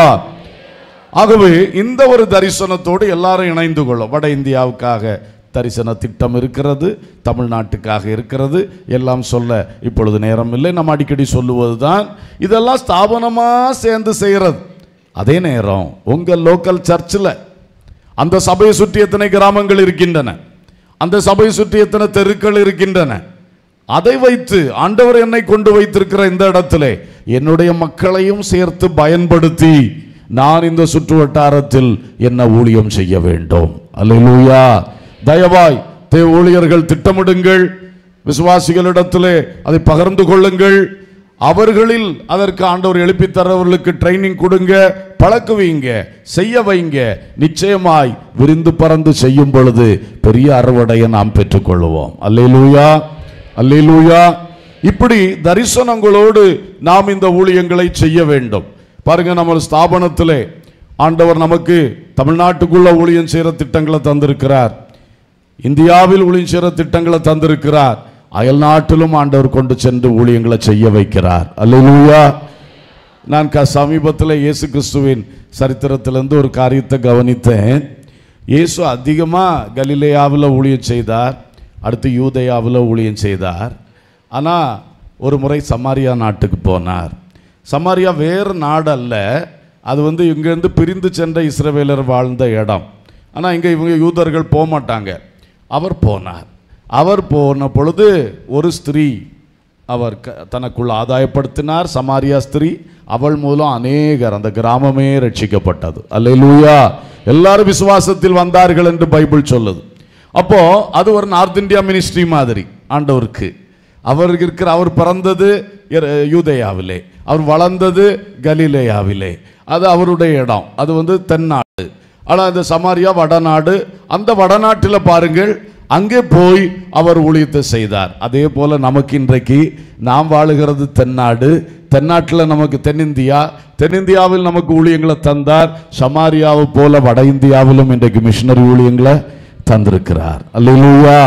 ஆகவே இந்த ஒரு தரிசனத்தோடு எல்லாரும் இணைந்து கொள்ளும் வட இந்தியாவுக்காக தரிசன திட்டம் இருக்கிறது தமிழ்நாட்டுக்காக இருக்கிறது எல்லாம் சொல்ல இப்பொழுது நேரம் இல்லை நம்ம அடிக்கடி சொல்லுவது தான் இதெல்லாம் ஸ்தாபனமாக சேர்ந்து செய்கிறது அதே நேரம் உங்கள் லோக்கல் சர்ச்சில் அந்த சபையை சுற்றி எத்தனை கிராமங்கள் இருக்கின்றன அந்த சபையை சுற்றி எத்தனை தெருக்கள் இருக்கின்றன அதை வைத்து ஆண்டவர் என்னை கொண்டு வைத்திருக்கிற இந்த இடத்திலே என்னுடைய மக்களையும் சேர்த்து பயன்படுத்தி நான் இந்த சுற்று வட்டாரத்தில் என்ன ஊழியம் செய்ய வேண்டும் அல்லேலூயா தயவாய் தேவ ஊழியர்கள் திட்டமிடுங்கள் விசுவாசிகளிடத்திலே அதை பகிர்ந்து கொள்ளுங்கள் அவர்களில் அதற்கு ஆண்டவர் எழுப்பி தரவர்களுக்கு ட்ரைனிங் கொடுங்க பழக்குவீங்க செய்ய வைங்க நிச்சயமாய் விரிந்து பறந்து செய்யும் பொழுது பெரிய அறுவடையை நாம் பெற்றுக்கொள்வோம் அல்லேலூயா அல்லேலூயா இப்படி தரிசனங்களோடு நாம் இந்த ஊழியங்களை செய்ய வேண்டும் பாருங்க நம்ம ஸ்தாபனத்திலே ஆண்டவர் நமக்கு தமிழ்நாட்டுக்குள்ள ஊழியம் செய்கிற திட்டங்களை தந்திருக்கிறார் இந்தியாவில் ஊழியம் செய்கிற திட்டங்களை தந்திருக்கிறார் அயல் நாட்டிலும் ஆண்டவர் கொண்டு சென்று ஊழியங்களை செய்ய வைக்கிறார் அல்லேலூயா நான் க சமீபத்தில் இயேசு கிறிஸ்துவின் சரித்திரத்திலிருந்து ஒரு காரியத்தை கவனித்தேன் இயேசு அதிகமாக கலிலேயாவில் ஊழியம் செய்தார் அடுத்து யூதேயாவில் ஊழியம் செய்தார் ஆனால் ஒரு முறை சமாரியா நாட்டுக்கு போனார் சமாரியா வேறு நாடு அல்ல அது வந்து இங்கேருந்து பிரிந்து சென்ற இஸ்ரவேலர் வாழ்ந்த இடம் ஆனால் இங்கே இவங்க யூதர்கள் போக மாட்டாங்க அவர் போனார் அவர் போன பொழுது ஒரு ஸ்திரீ அவர் க- தனக்குள் ஆதாயப்படுத்தினார் சமாரியா ஸ்திரீ அவள் மூலம் அநேகர் அந்த கிராமமே ரட்சிக்கப்பட்டது அல்லேலூயா எல்லாரும் விசுவாசத்தில் வந்தார்கள் என்று பைபிள் சொல்லுது அப்போ அது ஒரு நார்த் இந்தியா மினிஸ்ட்ரி மாதிரி ஆண்டவருக்கு அவருக்கு இருக்கிற அவர் பிறந்தது எர- யூதேயாவிலே அவர் வளர்ந்தது கலிலேயாவிலே அது அவருடைய இடம் அது வந்து தென்னாடு ஆனால் இந்த சமாரியா வடநாடு அந்த வடநாட்டில் பாருங்கள் அங்கே போய் அவர் ஊழியத்தை செய்தார் அதே போல நமக்கு இன்றைக்கு நாம் வாழுகிறது தென்னாடு தென்னாட்டில் நமக்கு தென்னிந்தியா தென்னிந்தியாவில் நமக்கு ஊழியங்களை தந்தார் சமாரியாவை போல வட இந்தியாவிலும் இன்றைக்கு மிஷினரி ஊழியங்களை தந்திருக்கிறார் அல்லேலூயா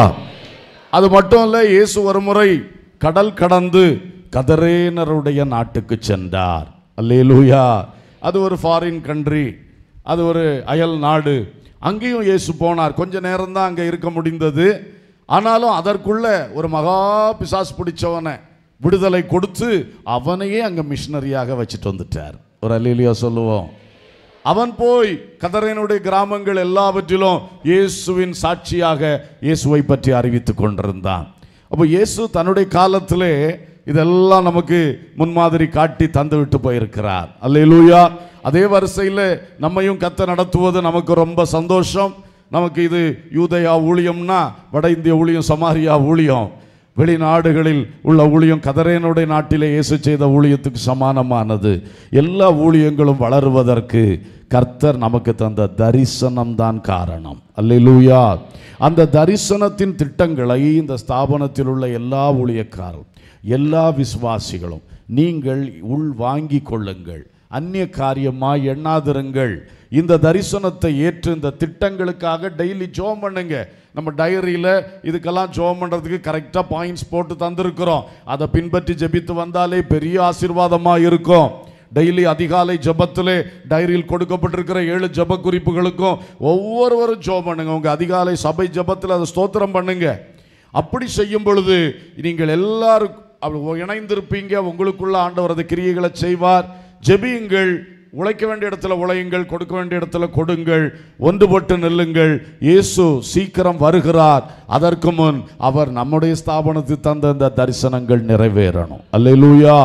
அது மட்டும் இல்ல இயேசு ஒரு முறை கடல் கடந்து கதரேனருடைய நாட்டுக்கு சென்றார் அல்லேலூயா அது ஒரு ஃபாரின் கண்ட்ரி அது ஒரு அயல் நாடு அங்கேயும் இயேசு போனார் கொஞ்ச நேரம் தான் அங்கே இருக்க முடிந்தது ஆனாலும் அதற்குள்ள ஒரு மகா பிசாசு பிடிச்சவனை விடுதலை கொடுத்து அவனையே அங்கே மிஷினரியாக வச்சுட்டு வந்துட்டார் ஒரு அல்லேலியா சொல்லுவோம் அவன் போய் கதரேனுடைய கிராமங்கள் எல்லாவற்றிலும் இயேசுவின் சாட்சியாக இயேசுவை பற்றி அறிவித்துக் கொண்டிருந்தான் அப்போ இயேசு தன்னுடைய காலத்திலே இதெல்லாம் நமக்கு முன்மாதிரி காட்டி தந்து விட்டு போயிருக்கிறார் அல்லேலூயா அதே வரிசையில் நம்மையும் கத்த நடத்துவது நமக்கு ரொம்ப சந்தோஷம் நமக்கு இது யூதயா ஊழியம்னா வட இந்திய ஊழியம் சமாரியா ஊழியம் வெளிநாடுகளில் உள்ள ஊழியம் கதரேனுடைய நாட்டிலே இயேசு செய்த ஊழியத்துக்கு சமானமானது எல்லா ஊழியங்களும் வளருவதற்கு கர்த்தர் நமக்கு தந்த தரிசனம் தான் காரணம் அல்லேலூயா அந்த தரிசனத்தின் திட்டங்களை இந்த ஸ்தாபனத்தில் உள்ள எல்லா ஊழியக்காரரும் எல்லா விசுவாசிகளும் நீங்கள் உள் வாங்கி கொள்ளுங்கள் அந்நிய காரியமாய் எண்ணாதிருங்கள் இந்த தரிசனத்தை ஏற்று இந்த திட்டங்களுக்காக டெய்லி ஜோம் பண்ணுங்க நம்ம டைரியில் இதுக்கெல்லாம் ஜோம் பண்ணுறதுக்கு கரெக்டாக பாயிண்ட்ஸ் போட்டு தந்திருக்கிறோம் அதை பின்பற்றி ஜெபித்து வந்தாலே பெரிய ஆசீர்வாதமாக இருக்கும் டெய்லி அதிகாலை ஜெபத்திலே டைரியில் கொடுக்கப்பட்டிருக்கிற ஏழு ஜெப குறிப்புகளுக்கும் ஒவ்வொருவரும் ஜோம் பண்ணுங்க உங்க அதிகாலை சபை ஜெபத்தில் அதை ஸ்தோத்திரம் பண்ணுங்க அப்படி செய்யும் பொழுது நீங்கள் எல்லாரும் அப்படி இணைந்திருப்பீங்க உங்களுக்குள்ள ஆண்டவர் அந்த கிரியைகளை செய்வார் ஜெபியுங்கள் உழைக்க வேண்டிய இடத்துல உழையுங்கள் கொடுக்க வேண்டிய இடத்துல கொடுங்கள் ஒன்றுபட்டு நில்லுங்கள் இயேசு சீக்கிரம் வருகிறார் அதற்கு முன் அவர் நம்முடைய ஸ்தாபனத்துக்கு தந்த இந்த தரிசனங்கள் நிறைவேறணும் அல்லேலூயா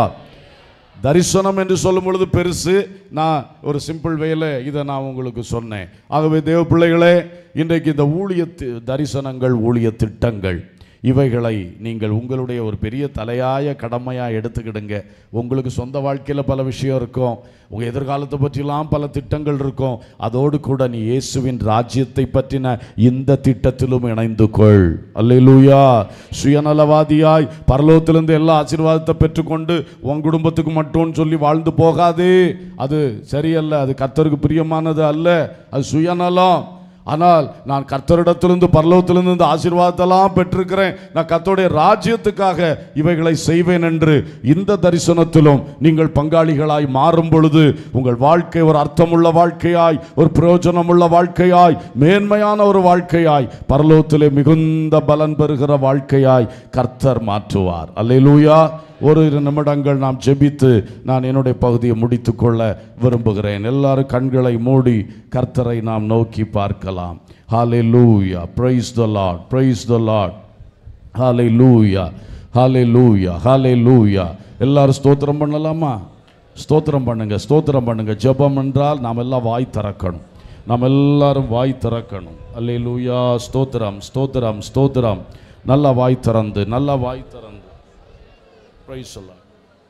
தரிசனம் என்று சொல்லும் பொழுது பெருசு நான் ஒரு சிம்பிள் வேல இதை நான் உங்களுக்கு சொன்னேன் ஆகவே தேவ பிள்ளைகளே இன்றைக்கு இந்த ஊழிய தி- தரிசனங்கள் ஊழிய திட்டங்கள் இவைகளை நீங்கள் உங்களுடைய ஒரு பெரிய தலையாய கடமையாக எடுத்துக்கிடுங்க உங்களுக்கு சொந்த வாழ்க்கையில் பல விஷயம் இருக்கும் உங்கள் எதிர்காலத்தை பற்றிலாம் பல திட்டங்கள் இருக்கும் அதோடு கூட நீ இயேசுவின் ராஜ்யத்தை பற்றின இந்த திட்டத்திலும் இணைந்து கொள் அல்லேலூயா சுயநலவாதியாய் பரலோகத்திலிருந்து எல்லா ஆசீர்வாதத்தை பெற்றுக்கொண்டு உன் குடும்பத்துக்கு மட்டும் சொல்லி வாழ்ந்து போகாதே அது சரியல்ல அது கர்த்தருக்கு பிரியமானது அல்ல அது சுயநலம் ஆனால் நான் கர்த்தரிடத்திலிருந்து பரலோகத்திலிருந்து இந்த ஆசீர்வாதத்தெல்லாம் பெற்றிருக்கிறேன் நான் கர்த்தருடைய ராஜ்யத்துக்காக இவைகளை செய்வேன் என்று இந்த தரிசனத்திலும் நீங்கள் பங்காளிகளாய் மாறும் பொழுது உங்கள் வாழ்க்கை ஒரு அர்த்தமுள்ள வாழ்க்கையாய் ஒரு பிரயோஜனமுள்ள வாழ்க்கையாய் மேன்மையான ஒரு வாழ்க்கையாய் பரலோகத்திலே மிகுந்த பலன் பெறுகிற வாழ்க்கையாய் கர்த்தர் மாற்றுவார் அல்லேலூயா ஒரு இரு நிமிடங்கள் நாம் ஜெபித்து நான் என்னுடைய பகுதியை முடித்துக்கொள்ள விரும்புகிறேன் எல்லாரும் கண்களை மூடி கர்த்தரை நாம் நோக்கி பார்க்கலாம் hallelujah praise the Lord praise the Lord hallelujah hallelujah ஹாலே லூயா எல்லாரும் ஸ்தோத்திரம் பண்ணலாமா ஸ்தோத்திரம் பண்ணுங்க ஸ்தோத்திரம் பண்ணுங்க ஜெபம் என்றால் நாம் எல்லாம் வாய் திறக்கணும் நாம் எல்லாரும் வாய் திறக்கணும் அல்லே லூயா ஸ்தோத்திரம் ஸ்தோத்திரம் ஸ்தோத்திரம் நல்ல வாய் திறந்து நல்ல வாய் திறந்து Praise the Lord.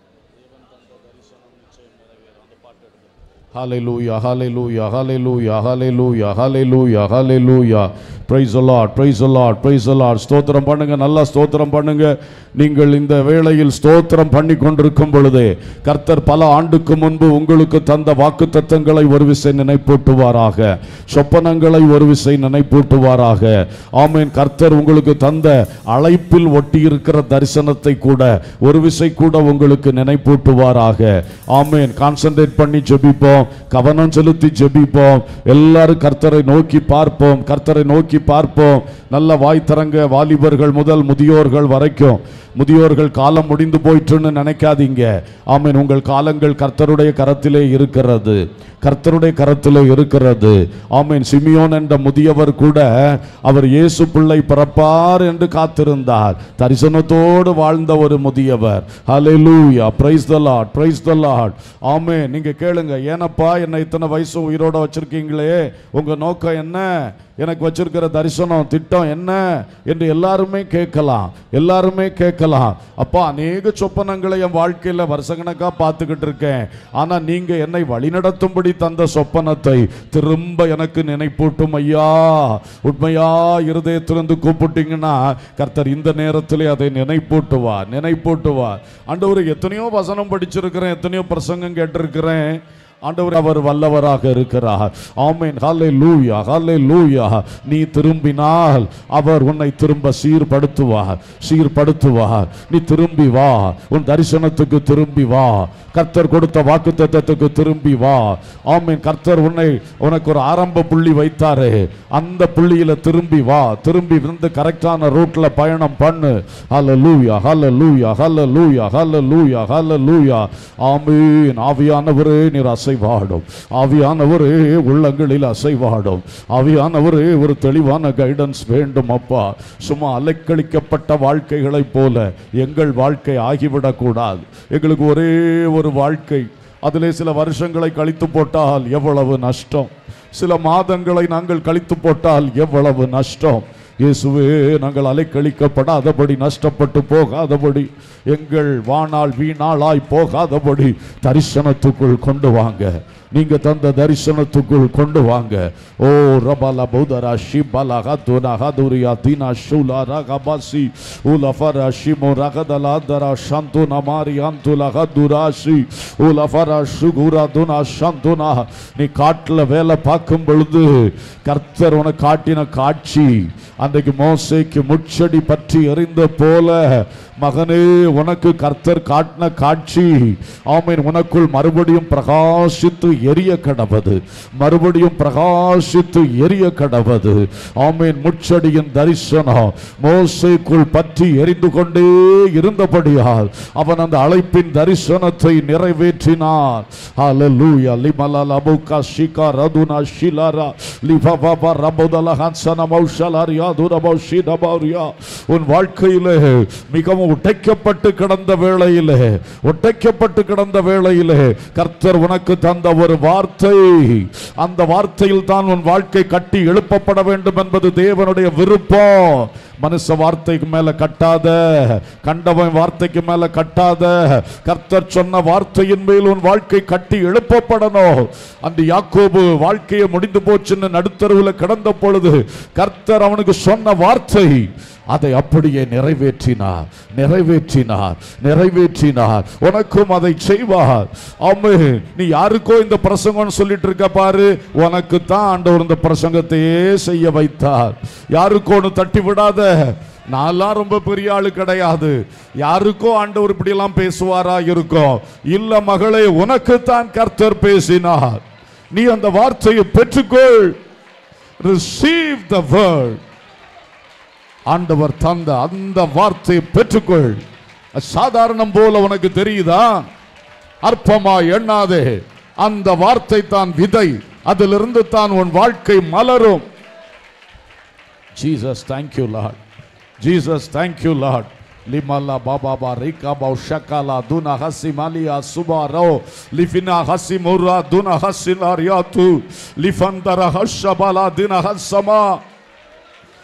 Hallelujah, hallelujah, hallelujah, hallelujah, hallelujah, hallelujah. Praise the Lord, praise the Lord, praise the Lord. ஸ்தோத்திரம் பண்ணுங்க நல்லா ஸ்தோத்திரம் பண்ணுங்க நீங்கள் இந்த வேளையில் ஸ்தோத்திரம் பண்ணி கொண்டிருக்கும் பொழுதே கர்த்தர் பல ஆண்டுக்கு முன்பு உங்களுக்கு தந்த வாக்கு தத்தங்களை ஒரு விசை நினைப்பூட்டுவாராக சொப்பனங்களை ஒரு விசை நினைப்பூட்டுவாராக ஆமேன் கர்த்தர் உங்களுக்கு தந்த அழைப்பில் ஒட்டி இருக்கிற தரிசனத்தை கூட ஒரு விசை கூட உங்களுக்கு நினைப்பூட்டுவாராக ஆமேன் கான்சென்ட்ரேட் பண்ணி ஜெபிப்போம் கவனம் செலுத்தி ஜெபிப்போம் எல்லாரும் கர்த்தரை நோக்கி பார்ப்போம் கர்த்தரை நோக்கி பார்ப்போம் நல்ல வாய் திறங்க வாலிபர்கள் முதல் முதியோர்கள் வரைக்கும் முதியோர்கள் காலம் முடிந்து போயிற்றுன்னு நினைக்காதீங்க ஆமீன் உங்கள் காலங்கள் கர்த்தருடைய கரத்திலே இருக்கிறது கர்த்தருடைய கரத்திலே இருக்கிறது ஆமீன் சிமியோன் என்ற முதியவர் கூட அவர் இயேசு பிள்ளை பிறப்பார் என்று காத்திருந்தார் தரிசனத்தோடு வாழ்ந்த ஒரு முதியவர் ஹalleluya praise the lord praise the lord ஆமென் நீங்க கேளுங்க ஏனப்பா என்ன இத்தனை வயசு உயிரோட வச்சிருக்கீங்களே உங்க நோக்கம் என்ன எனக்கு வச்சிருக்கிற தரிசனம் திட்டம் என்ன என்று எல்லாருமே கேட்கலாம் எல்லாருமே கேட்கலாம் அப்பா அநேக சொப்பனங்களை என் வாழ்க்கையில வருஷக்கணக்கா பார்த்துக்கிட்டு இருக்கேன் ஆனா நீங்க என்னை வழிநடத்தும்படி தந்த சொப்பனத்தை திரும்ப எனக்கு நினைப்பூட்டும் ஐயா உண்மையா இருதயத்திலிருந்து கூப்பிட்டீங்கன்னா கர்த்தர் இந்த நேரத்திலே அதை நினைப்பூட்டுவார் நினைப்பூட்டுவார் ஆண்டவர் எத்தனையோ வசனம் படிச்சிருக்கிறேன் எத்தனையோ பிரசங்கம் கேட்டிருக்கிறேன் ஆண்டவர் அவர் வல்லவராக இருக்கிறார் ஆமென் ஹalleluya ஹalleluya நீ திரும்பினால் அவர் உன்னை திரும்ப சீர்படுத்துவார் சீர்படுத்துவார் நீ திரும்பி வா உன் தரிசனத்துக்கு திரும்பி வா கர்த்தர் கொடுத்த வாக்குத்தத்தத்துக்கு திரும்பி வா ஆமென் கர்த்தர் உன்னை உனக்கு ஒரு ஆரம்ப புள்ளி வைத்தாரு அந்த புள்ளியில திரும்பி வா திரும்பி வந்து கரெக்டான ரூட்ல பயணம் பண்ணு ஹalleluya ஹalleluya ஹalleluya ஹalleluya ஹalleluya ஆமென் ஆவியானவரே நீர் அசைவாடும் ஆவியானவரே உள்ளங்களில் அசைவாடும் ஆவியானவரே ஒரு தெளிவான கைடன்ஸ் வேண்டும் அப்பா சும்மா அலைக்கழிக்கப்பட்ட வாழ்க்கைகளைப் போல எங்கள் வாழ்க்கை ஆகிவிடக் கூடாது எங்களுக்கு ஒரே ஒரு வாழ்க்கை அதிலே சில வருஷங்களை கழித்து போட்டால் எவ்வளவு நஷ்டம் சில மாதங்களை நாங்கள் கழித்து போட்டால் எவ்வளவு நஷ்டம் இயேசுவே நாங்கள் அலைக்கழிக்கப்படாதபடி நஷ்டப்பட்டு போகாதபடி எங்கள் வானால் வீணாளாய் போகாதபடி தரிசனத்துக்குள் கொண்டு வாங்க நீங்க தந்த தரிசனத்துக்குள் கொண்டு வாங்க ஓ ரபல பௌதரா ஷிபல ஹதுனா ஹதுரியா தீனா ஷுலா ரகபாசி உலஃபரா ஷிமோ ரகதலா தரா ஷந்துனா மாரி அந்துல ஹதுராஷி உலஃபரா ஷுகுரா துனா ஷந்துனா நீ காட்டுல வேலை பார்க்கும் பொழுது கர்த்தர் உனக்கு காட்டின காட்சி அன்றைக்கு மோசைக்கு முச்சடி பற்றி எறிந்த போல மகனே உனக்கு கர்த்தர் காட்டின காட்சி ஆமீன் உனக்குள் மறுபடியும் பிரகாசித்து எரிய கடவது மறுபடியும் பிரகாசித்து எரிய கடவது ஆமீன் முச்சடியின் தரிசனம் மோசைக்குள் பற்றி எரிந்து கொண்டே இருந்தபடியால் அவன் அந்த அழைப்பின் தரிசனத்தை நிறைவேற்றினான் ஹalleluya லிமலா லபுகா ஷிகா ரதுனா ஷிலாரா லிபபா ரபுதல ஹன்சன மௌஷலாரியா துரபௌஷிதபௌரியா உன் வாழ்க்கையிலே மிகவும் உடைக்கப்பட்டு கிடந்த வேளையிலே உடைக்கப்பட்டு கிடந்த வேளையிலே கர்த்தர் உனக்கு தந்த ஒரு வார்த்தை அந்த வார்த்தையில் தான் உன் வாழ்க்கை கட்டி எழுப்பப்பட வேண்டும் என்பது தேவனுடைய விருப்பம் மனுஷ வார்த்தைக்கு மேல கட்டாத கண்டவன் வார்த்தைக்கு மேல கட்டாத கர்த்தர் சொன்ன வார்த்தையின் மேல் உன் வாழ்க்கை கட்டி எழுப்பப்படணும் அந்த யாக்கோபு வாழ்க்கையை முடிந்து போச்சுன்னு நடுத்தருவில் கிடந்த பொழுது கர்த்தர் அவனுக்கு சொன்ன வார்த்தை அதை அப்படியே நிறைவேற்றினார் நிறைவேற்றினார் நிறைவேற்றினார் உனக்கும் அதை செய்வார் ஆமே நீ யாருக்கோ இந்த பிரசங்கம் சொல்லிட்டு இருக்க பாரு உனக்கு தான் ஆண்டவர் இந்த பிரசங்கத்தையே செய்ய வைத்தார் யாருக்கோன்னு தட்டி விடாத நான்லாம் ரொம்ப பெரிய ஆளு கிடையாது யாருக்கோ ஆண்டவர் இப்படியெல்லாம் பேசுவாரா இருக்கும் இல்ல மகளே உனக்கு தான் கர்த்தர் பேசினார் நீ அந்த வார்த்தையை பெற்றுக்கொள் ரிசீவ் த வேர்ட் ஆண்டவர் தந்த அந்த வார்த்தையை பெற்றுக்கொள் அது சாதாரணம் போல உனக்கு தெரியுதா அற்பமா எண்ணாதே அந்த வார்த்தை தான் விதை அதிலிருந்து தான் உன் வாழ்க்கை மலரும் Jesus thank you lord Jesus thank you lord லிமல்லா பாபாபா ரிகா பௌ ஷகாலா துனா ஹசி மாலியா சுபாரோ லிஃபினா ஹசி முரா துனா ஹசி லாரியாத்து லிஃபந்தர ஹஷபலா தின ஹசமா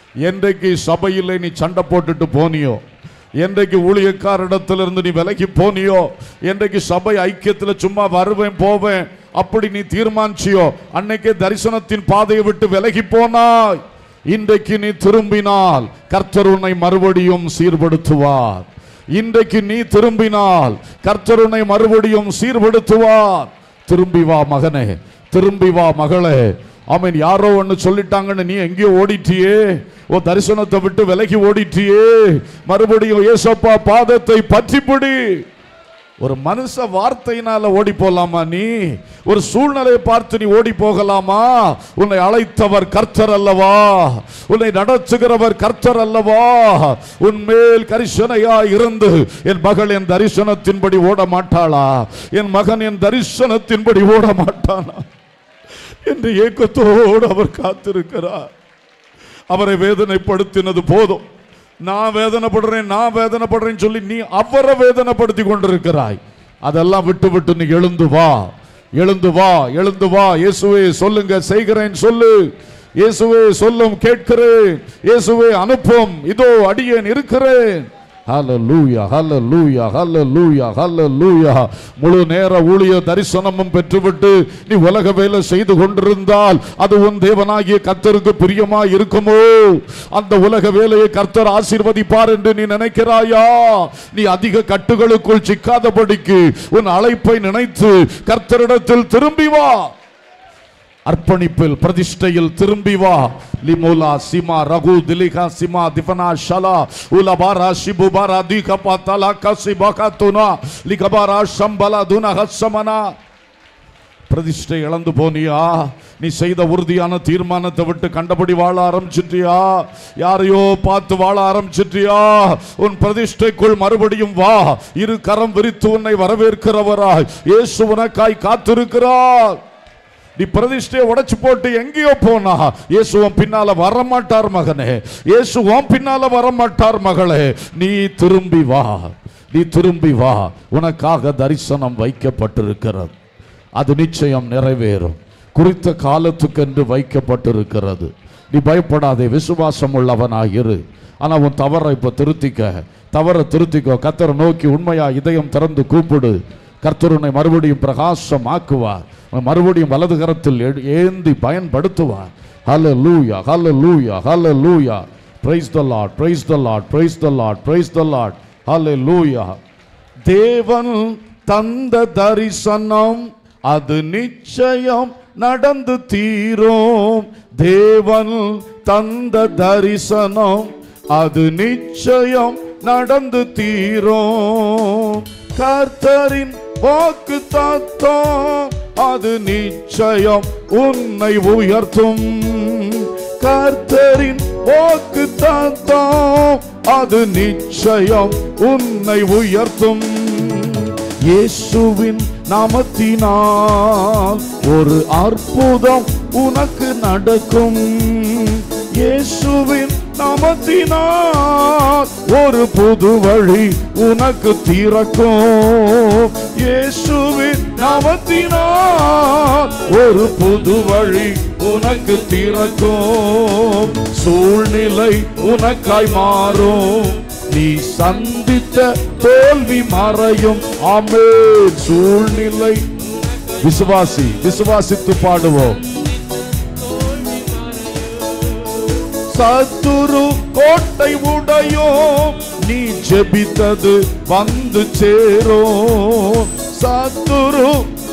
என்றைக்கு சபையிலே நீ சண்டை போட்டுட்டு போனியோ என்றைக்கு ஊழியக்காரிடத்திலிருந்து நீ விலகி போனியோ என்றைக்கு சபை ஐக்கியத்தில் சும்மா வருவேன் போவேன் அப்படி நீ தீர்மானிச்சியோ அன்னைக்கே தரிசனத்தின் பாதையை விட்டு விலகி போனாய் இன்றைக்கு நீ திரும்பினால் கர்த்தர் உன்னை மறுபடியும் சீர்படுத்துவார் இன்றைக்கு நீ திரும்பினால் கர்த்தர் உன்னை மறுபடியும் சீர்படுத்துவார் திரும்பி வா மகனே திரும்பி வா மகளே ஆமீன் யாரோ ஒன்னு சொல்லிட்டாங்கன்னு நீ எங்கேயோ ஓடிட்டியே ஓ தரிசனத்தை விட்டு விலகி ஓடிட்டியே மறுபடியும் ஏசப்பா பாதத்தை பற்றிப்பிடி ஒரு மனுஷ வார்த்தையினால ஓடி போலாமா நீ ஒரு சூழ்நிலையை பார்த்து நீ ஓடி போகலாமா உன்னை அழைத்தவர் கர்த்தர் அல்லவா உன்னை நடத்துகிறவர் கர்த்தர் அல்லவா உன் மேல் கரிசனையா இருந்து என் மகள் என் தரிசனத்தின்படி ஓட மாட்டாளா என் மகன் என் தரிசனத்தின்படி ஓட மாட்டானா என்று ஏக்கத்தோடு அவர் காத்திருக்கிறார் அவரை வேதனைப்படுத்தினது போதும் நான் வேதனைப்படுறேன் நான் வேதனைப்படுறேன்னு சொல்லி நீ அவரை வேதனைப்படுத்தி கொண்டிருக்கிறாய் அதெல்லாம் விட்டு விட்டு நீ எழுந்து வா எழுந்து வா எழுந்து வா இயேசுவே சொல்லுங்க செய்கிறேன் சொல்லு இயேசுவே சொல்லும் கேட்கிறேன் இயேசுவே அனுப்பும் இதோ அடியேன் இருக்கிறேன் ஹalleluya ஹalleluya ஹalleluya ஹalleluya முழு நேர ஊழிய தரிசனமும் பெற்றுவிட்டு நீ உலக வேலை செய்து கொண்டிருந்தால் அது உன் தேவனாகிய கர்த்தருக்கு பிரியமா இருக்குமோ அந்த உலக வேலையை கர்த்தர் ஆசீர்வதிப்பார் என்று நீ நினைக்கிறாயா நீ அதிக கட்டுகளுக்குள் சிக்காதபடிக்கு உன் அழைப்பை நினைத்து கர்த்தரிடத்தில் திரும்பி வா அர்ப்பணிப்பில் பிரதிஷ்டையில் திரும்பி வா லிமுலா சிமா ரகு திலிகா சிமா திபனா ஷலா உலபாரா சிபுபாரா திகபா தலா கசிபா கத்துனா லிகபாரா சம்பலா துனா ஹஸ்ஸமனா பிரதிஷ்டை இழந்து போனியா நீ செய்த உறுதியான தீர்மானத்தை விட்டு கண்டபடி வாழ ஆரம்பிச்சிட்டியா யாரையோ பார்த்து வாழ ஆரம்பிச்சிட்டியா உன் பிரதிஷ்டைக்குள் மறுபடியும் வா இரு கரம் விரித்து உன்னை வரவேற்கிறவராய் இயேசு உனக்காய் காத்திருக்கிறார் நீ பிரதிஷ்டையை உடைச்சு போட்டு எங்கேயோ போனா இயேசுவன் பின்னால வரமாட்டார் மகனே இயேசுவன் பின்னால வரமாட்டார் மகளே நீ திரும்பி வா நீ திரும்பி வா உனக்காக தரிசனம் வைக்கப்பட்டிருக்கிறது அது நிச்சயம் நிறைவேறும் குறித்த காலத்துக்கென்று வைக்கப்பட்டிருக்கிறது நீ பயப்படாதே விசுவாசம் உள்ளவனாயிரு ஆனா உன் தவறை இப்ப திருத்திக்க தவறை திருத்திக்கோ கத்தரை நோக்கி உண்மையா இதயம் திறந்து கூப்பிடு கர்த்தருனை மறுபடியும் பிரகாசம் ஆக்குவார் உன்னை மறுபடியும் வலது கரத்தில் எடு- ஏந்தி பயன்படுத்துவார் ஹல்ல hallelujah hallelujah hallelujah praise the Lord praise the Lord praise the Lord praise the lord hallelujah தேவன் தந்த தரிசனம் அது நிச்சயம் நடந்து தீரும் தேவன் தந்த தரிசனம் அது நிச்சயம் நடந்து தீரும் கர்த்தரின் வாக்கு தத்தம் அது நிச்சயம் உன்னை உயர்த்தும் கர்த்தரின் வாக்கு தத்தம் அது நிச்சயம் உன்னை உயர்த்தும் இயேசுவின் நாமத்தினால் ஒரு அற்புதம் உனக்கு நடக்கும் இயேசுவின் நாமத்தினால் ஒரு புது வழி உனக்கு திறக்கும் இயேசுவின் நாமத்தினால் ஒரு புது வழி உனக்கு திறக்கும் சூழ்நிலை உனக்காய் மாறும் நீ சந்தித்த தோல்வி மறையும் ஆமே சூழ்நிலை விசுவாசி விசுவாசித்து பாடுவோம் சத்துரு கோட்டை உடையும் நீ ஜெபித்தது வந்து சேரும் சத்துரு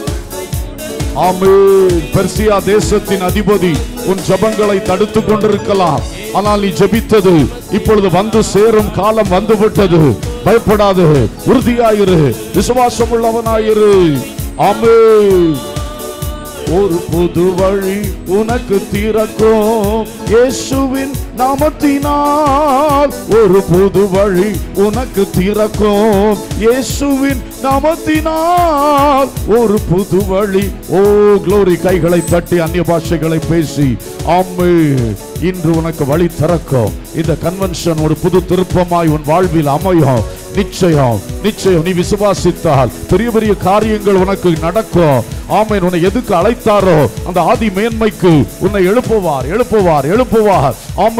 ஆமென் பெர்சியா தேசத்தின் அதிபதி உன் ஜெபங்களை தடுத்துக் கொண்டிருக்கலாம் ஆனால் நீ ஜெபித்தது இப்பொழுது வந்து சேரும் காலம் வந்து விட்டது பயப்படாது உறுதியாயிரு விசுவாசம் உள்ளவனாயிரு ஆமென் ஒரு புது வழி உனக்கு திறக்கும் இயேசுவின் நாமத்தினால் ஒரு புது வழி உனக்கு திறக்கும் இயேசுவின் நாமத்தினால் ஒரு புது வழி ஓ க்ளோரி கைகளை தட்டி அந்நிய பாஷைகளை பேசி ஆமே இன்று உனக்கு வழி திறக்கும் இந்த கன்வென்ஷன் ஒரு புது திருப்பமாய் உன் வாழ்வில் அமையும் நிச்சயம் நிச்சயம் நீ விசுவாசித்தால் பெரிய பெரிய காரியங்கள் உனக்கு நடக்கும் ஆமென் உன்னை எதுக்கு அழைத்தாரோ அந்த ஆதி மேன்மைக்கு உன்னை எழுப்புவார் எழுப்புவார் எழுப்புவார் ஆமே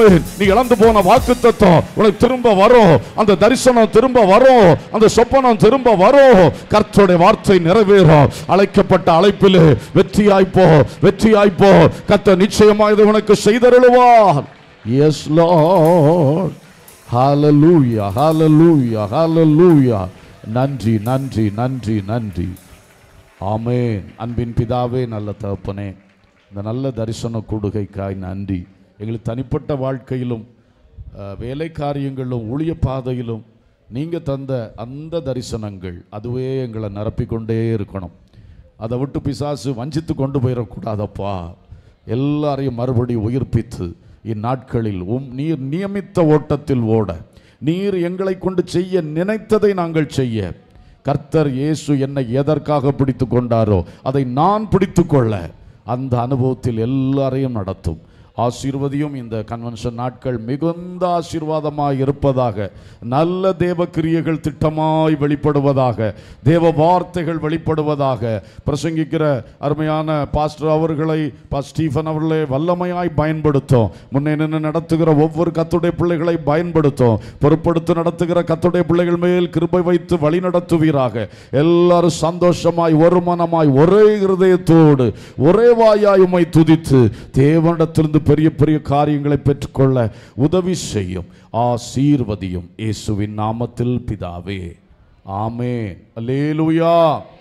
ஆமென் நீ இழந்து போன வாக்குத்தத்தம் உனக்கு திரும்ப வரும் அந்த தரிசனம் திரும்ப வரும் அந்த சொப்பனம் திரும்ப வரும் கர்த்தருடைய வார்த்தை நிறைவேறும் அழைக்கப்பட்ட அழைப்பில் வெற்றியாய்ப்போ வெற்றியாய்ப்போ கர்த்தர் நிச்சயமாக இது உனக்கு செய்தருளுவார் எஸ் லார்ட் ஹalleluya ஹalleluya ஹalleluya நன்றி நன்றி நன்றி நன்றி ஆமென் அன்பின் பிதாவே நல்ல தகப்பனே இந்த நல்ல தரிசன கூடுகைக்காய் நன்றி எங்களுக்கு தனிப்பட்ட வாழ்க்கையிலும் அஹ், வேலை காரியங்களிலும் ஊழிய பாதையிலும் நீங்கள் தந்த அந்த தரிசனங்கள் அதுவே எங்களை நிரப்பிக்கொண்டே இருக்கணும் அதை விட்டு பிசாசு வஞ்சித்து கொண்டு போயிடக்கூடாதப்பா எல்லாரையும் மறுபடியும் உயிர்ப்பித்து இந்நாட்களில் உம் நீர் நியமித்த ஓட்டத்தில் ஓட நீர் எங்களை கொண்டு செய்ய நினைத்ததை நாங்கள் செய்ய கர்த்தர் இயேசு என்னை எதற்காக பிடித்து கொண்டாரோ அதை நான் பிடித்து கொள்ள அந்த அனுபவத்தில் எல்லாரையும் நடத்தும் ஆசீர்வதியும் இந்த கன்வென்ஷன் நாட்கள் மிகுந்த ஆசீர்வாதமாய் இருப்பதாக நல்ல தேவ கிரியைகள் திட்டமாய் வெளிப்படுவதாக தேவ வார்த்தைகள் வெளிப்படுவதாக பிரசங்கிக்கிற அருமையான பாஸ்டர் அவர்களை பா ஸ்டீஃபன் அவர்களை வல்லமையாய் பயன்படுத்தும் முன்னே நின்று நடத்துகிற ஒவ்வொரு கத்துடைய பிள்ளைகளை பயன்படுத்தும் பொறுப்படுத்தி நடத்துகிற கத்துடைய பிள்ளைகள் மேல் கிருபை வைத்து வழி நடத்துவீராக எல்லாரும் சந்தோஷமாய் ஒரு மனமாய் ஒரே இருதயத்தோடு ஒரே வாயாய் உம்மை துதித்து தேவனிடத்திலிருந்து பெரிய பெரிய காரியங்களை பெற்றுக்கொள்ள உதவி செய்யும் ஆசீர்வதியும் இயேசுவின் நாமத்தில் பிதாவே ஆமென் அல்லேலூயா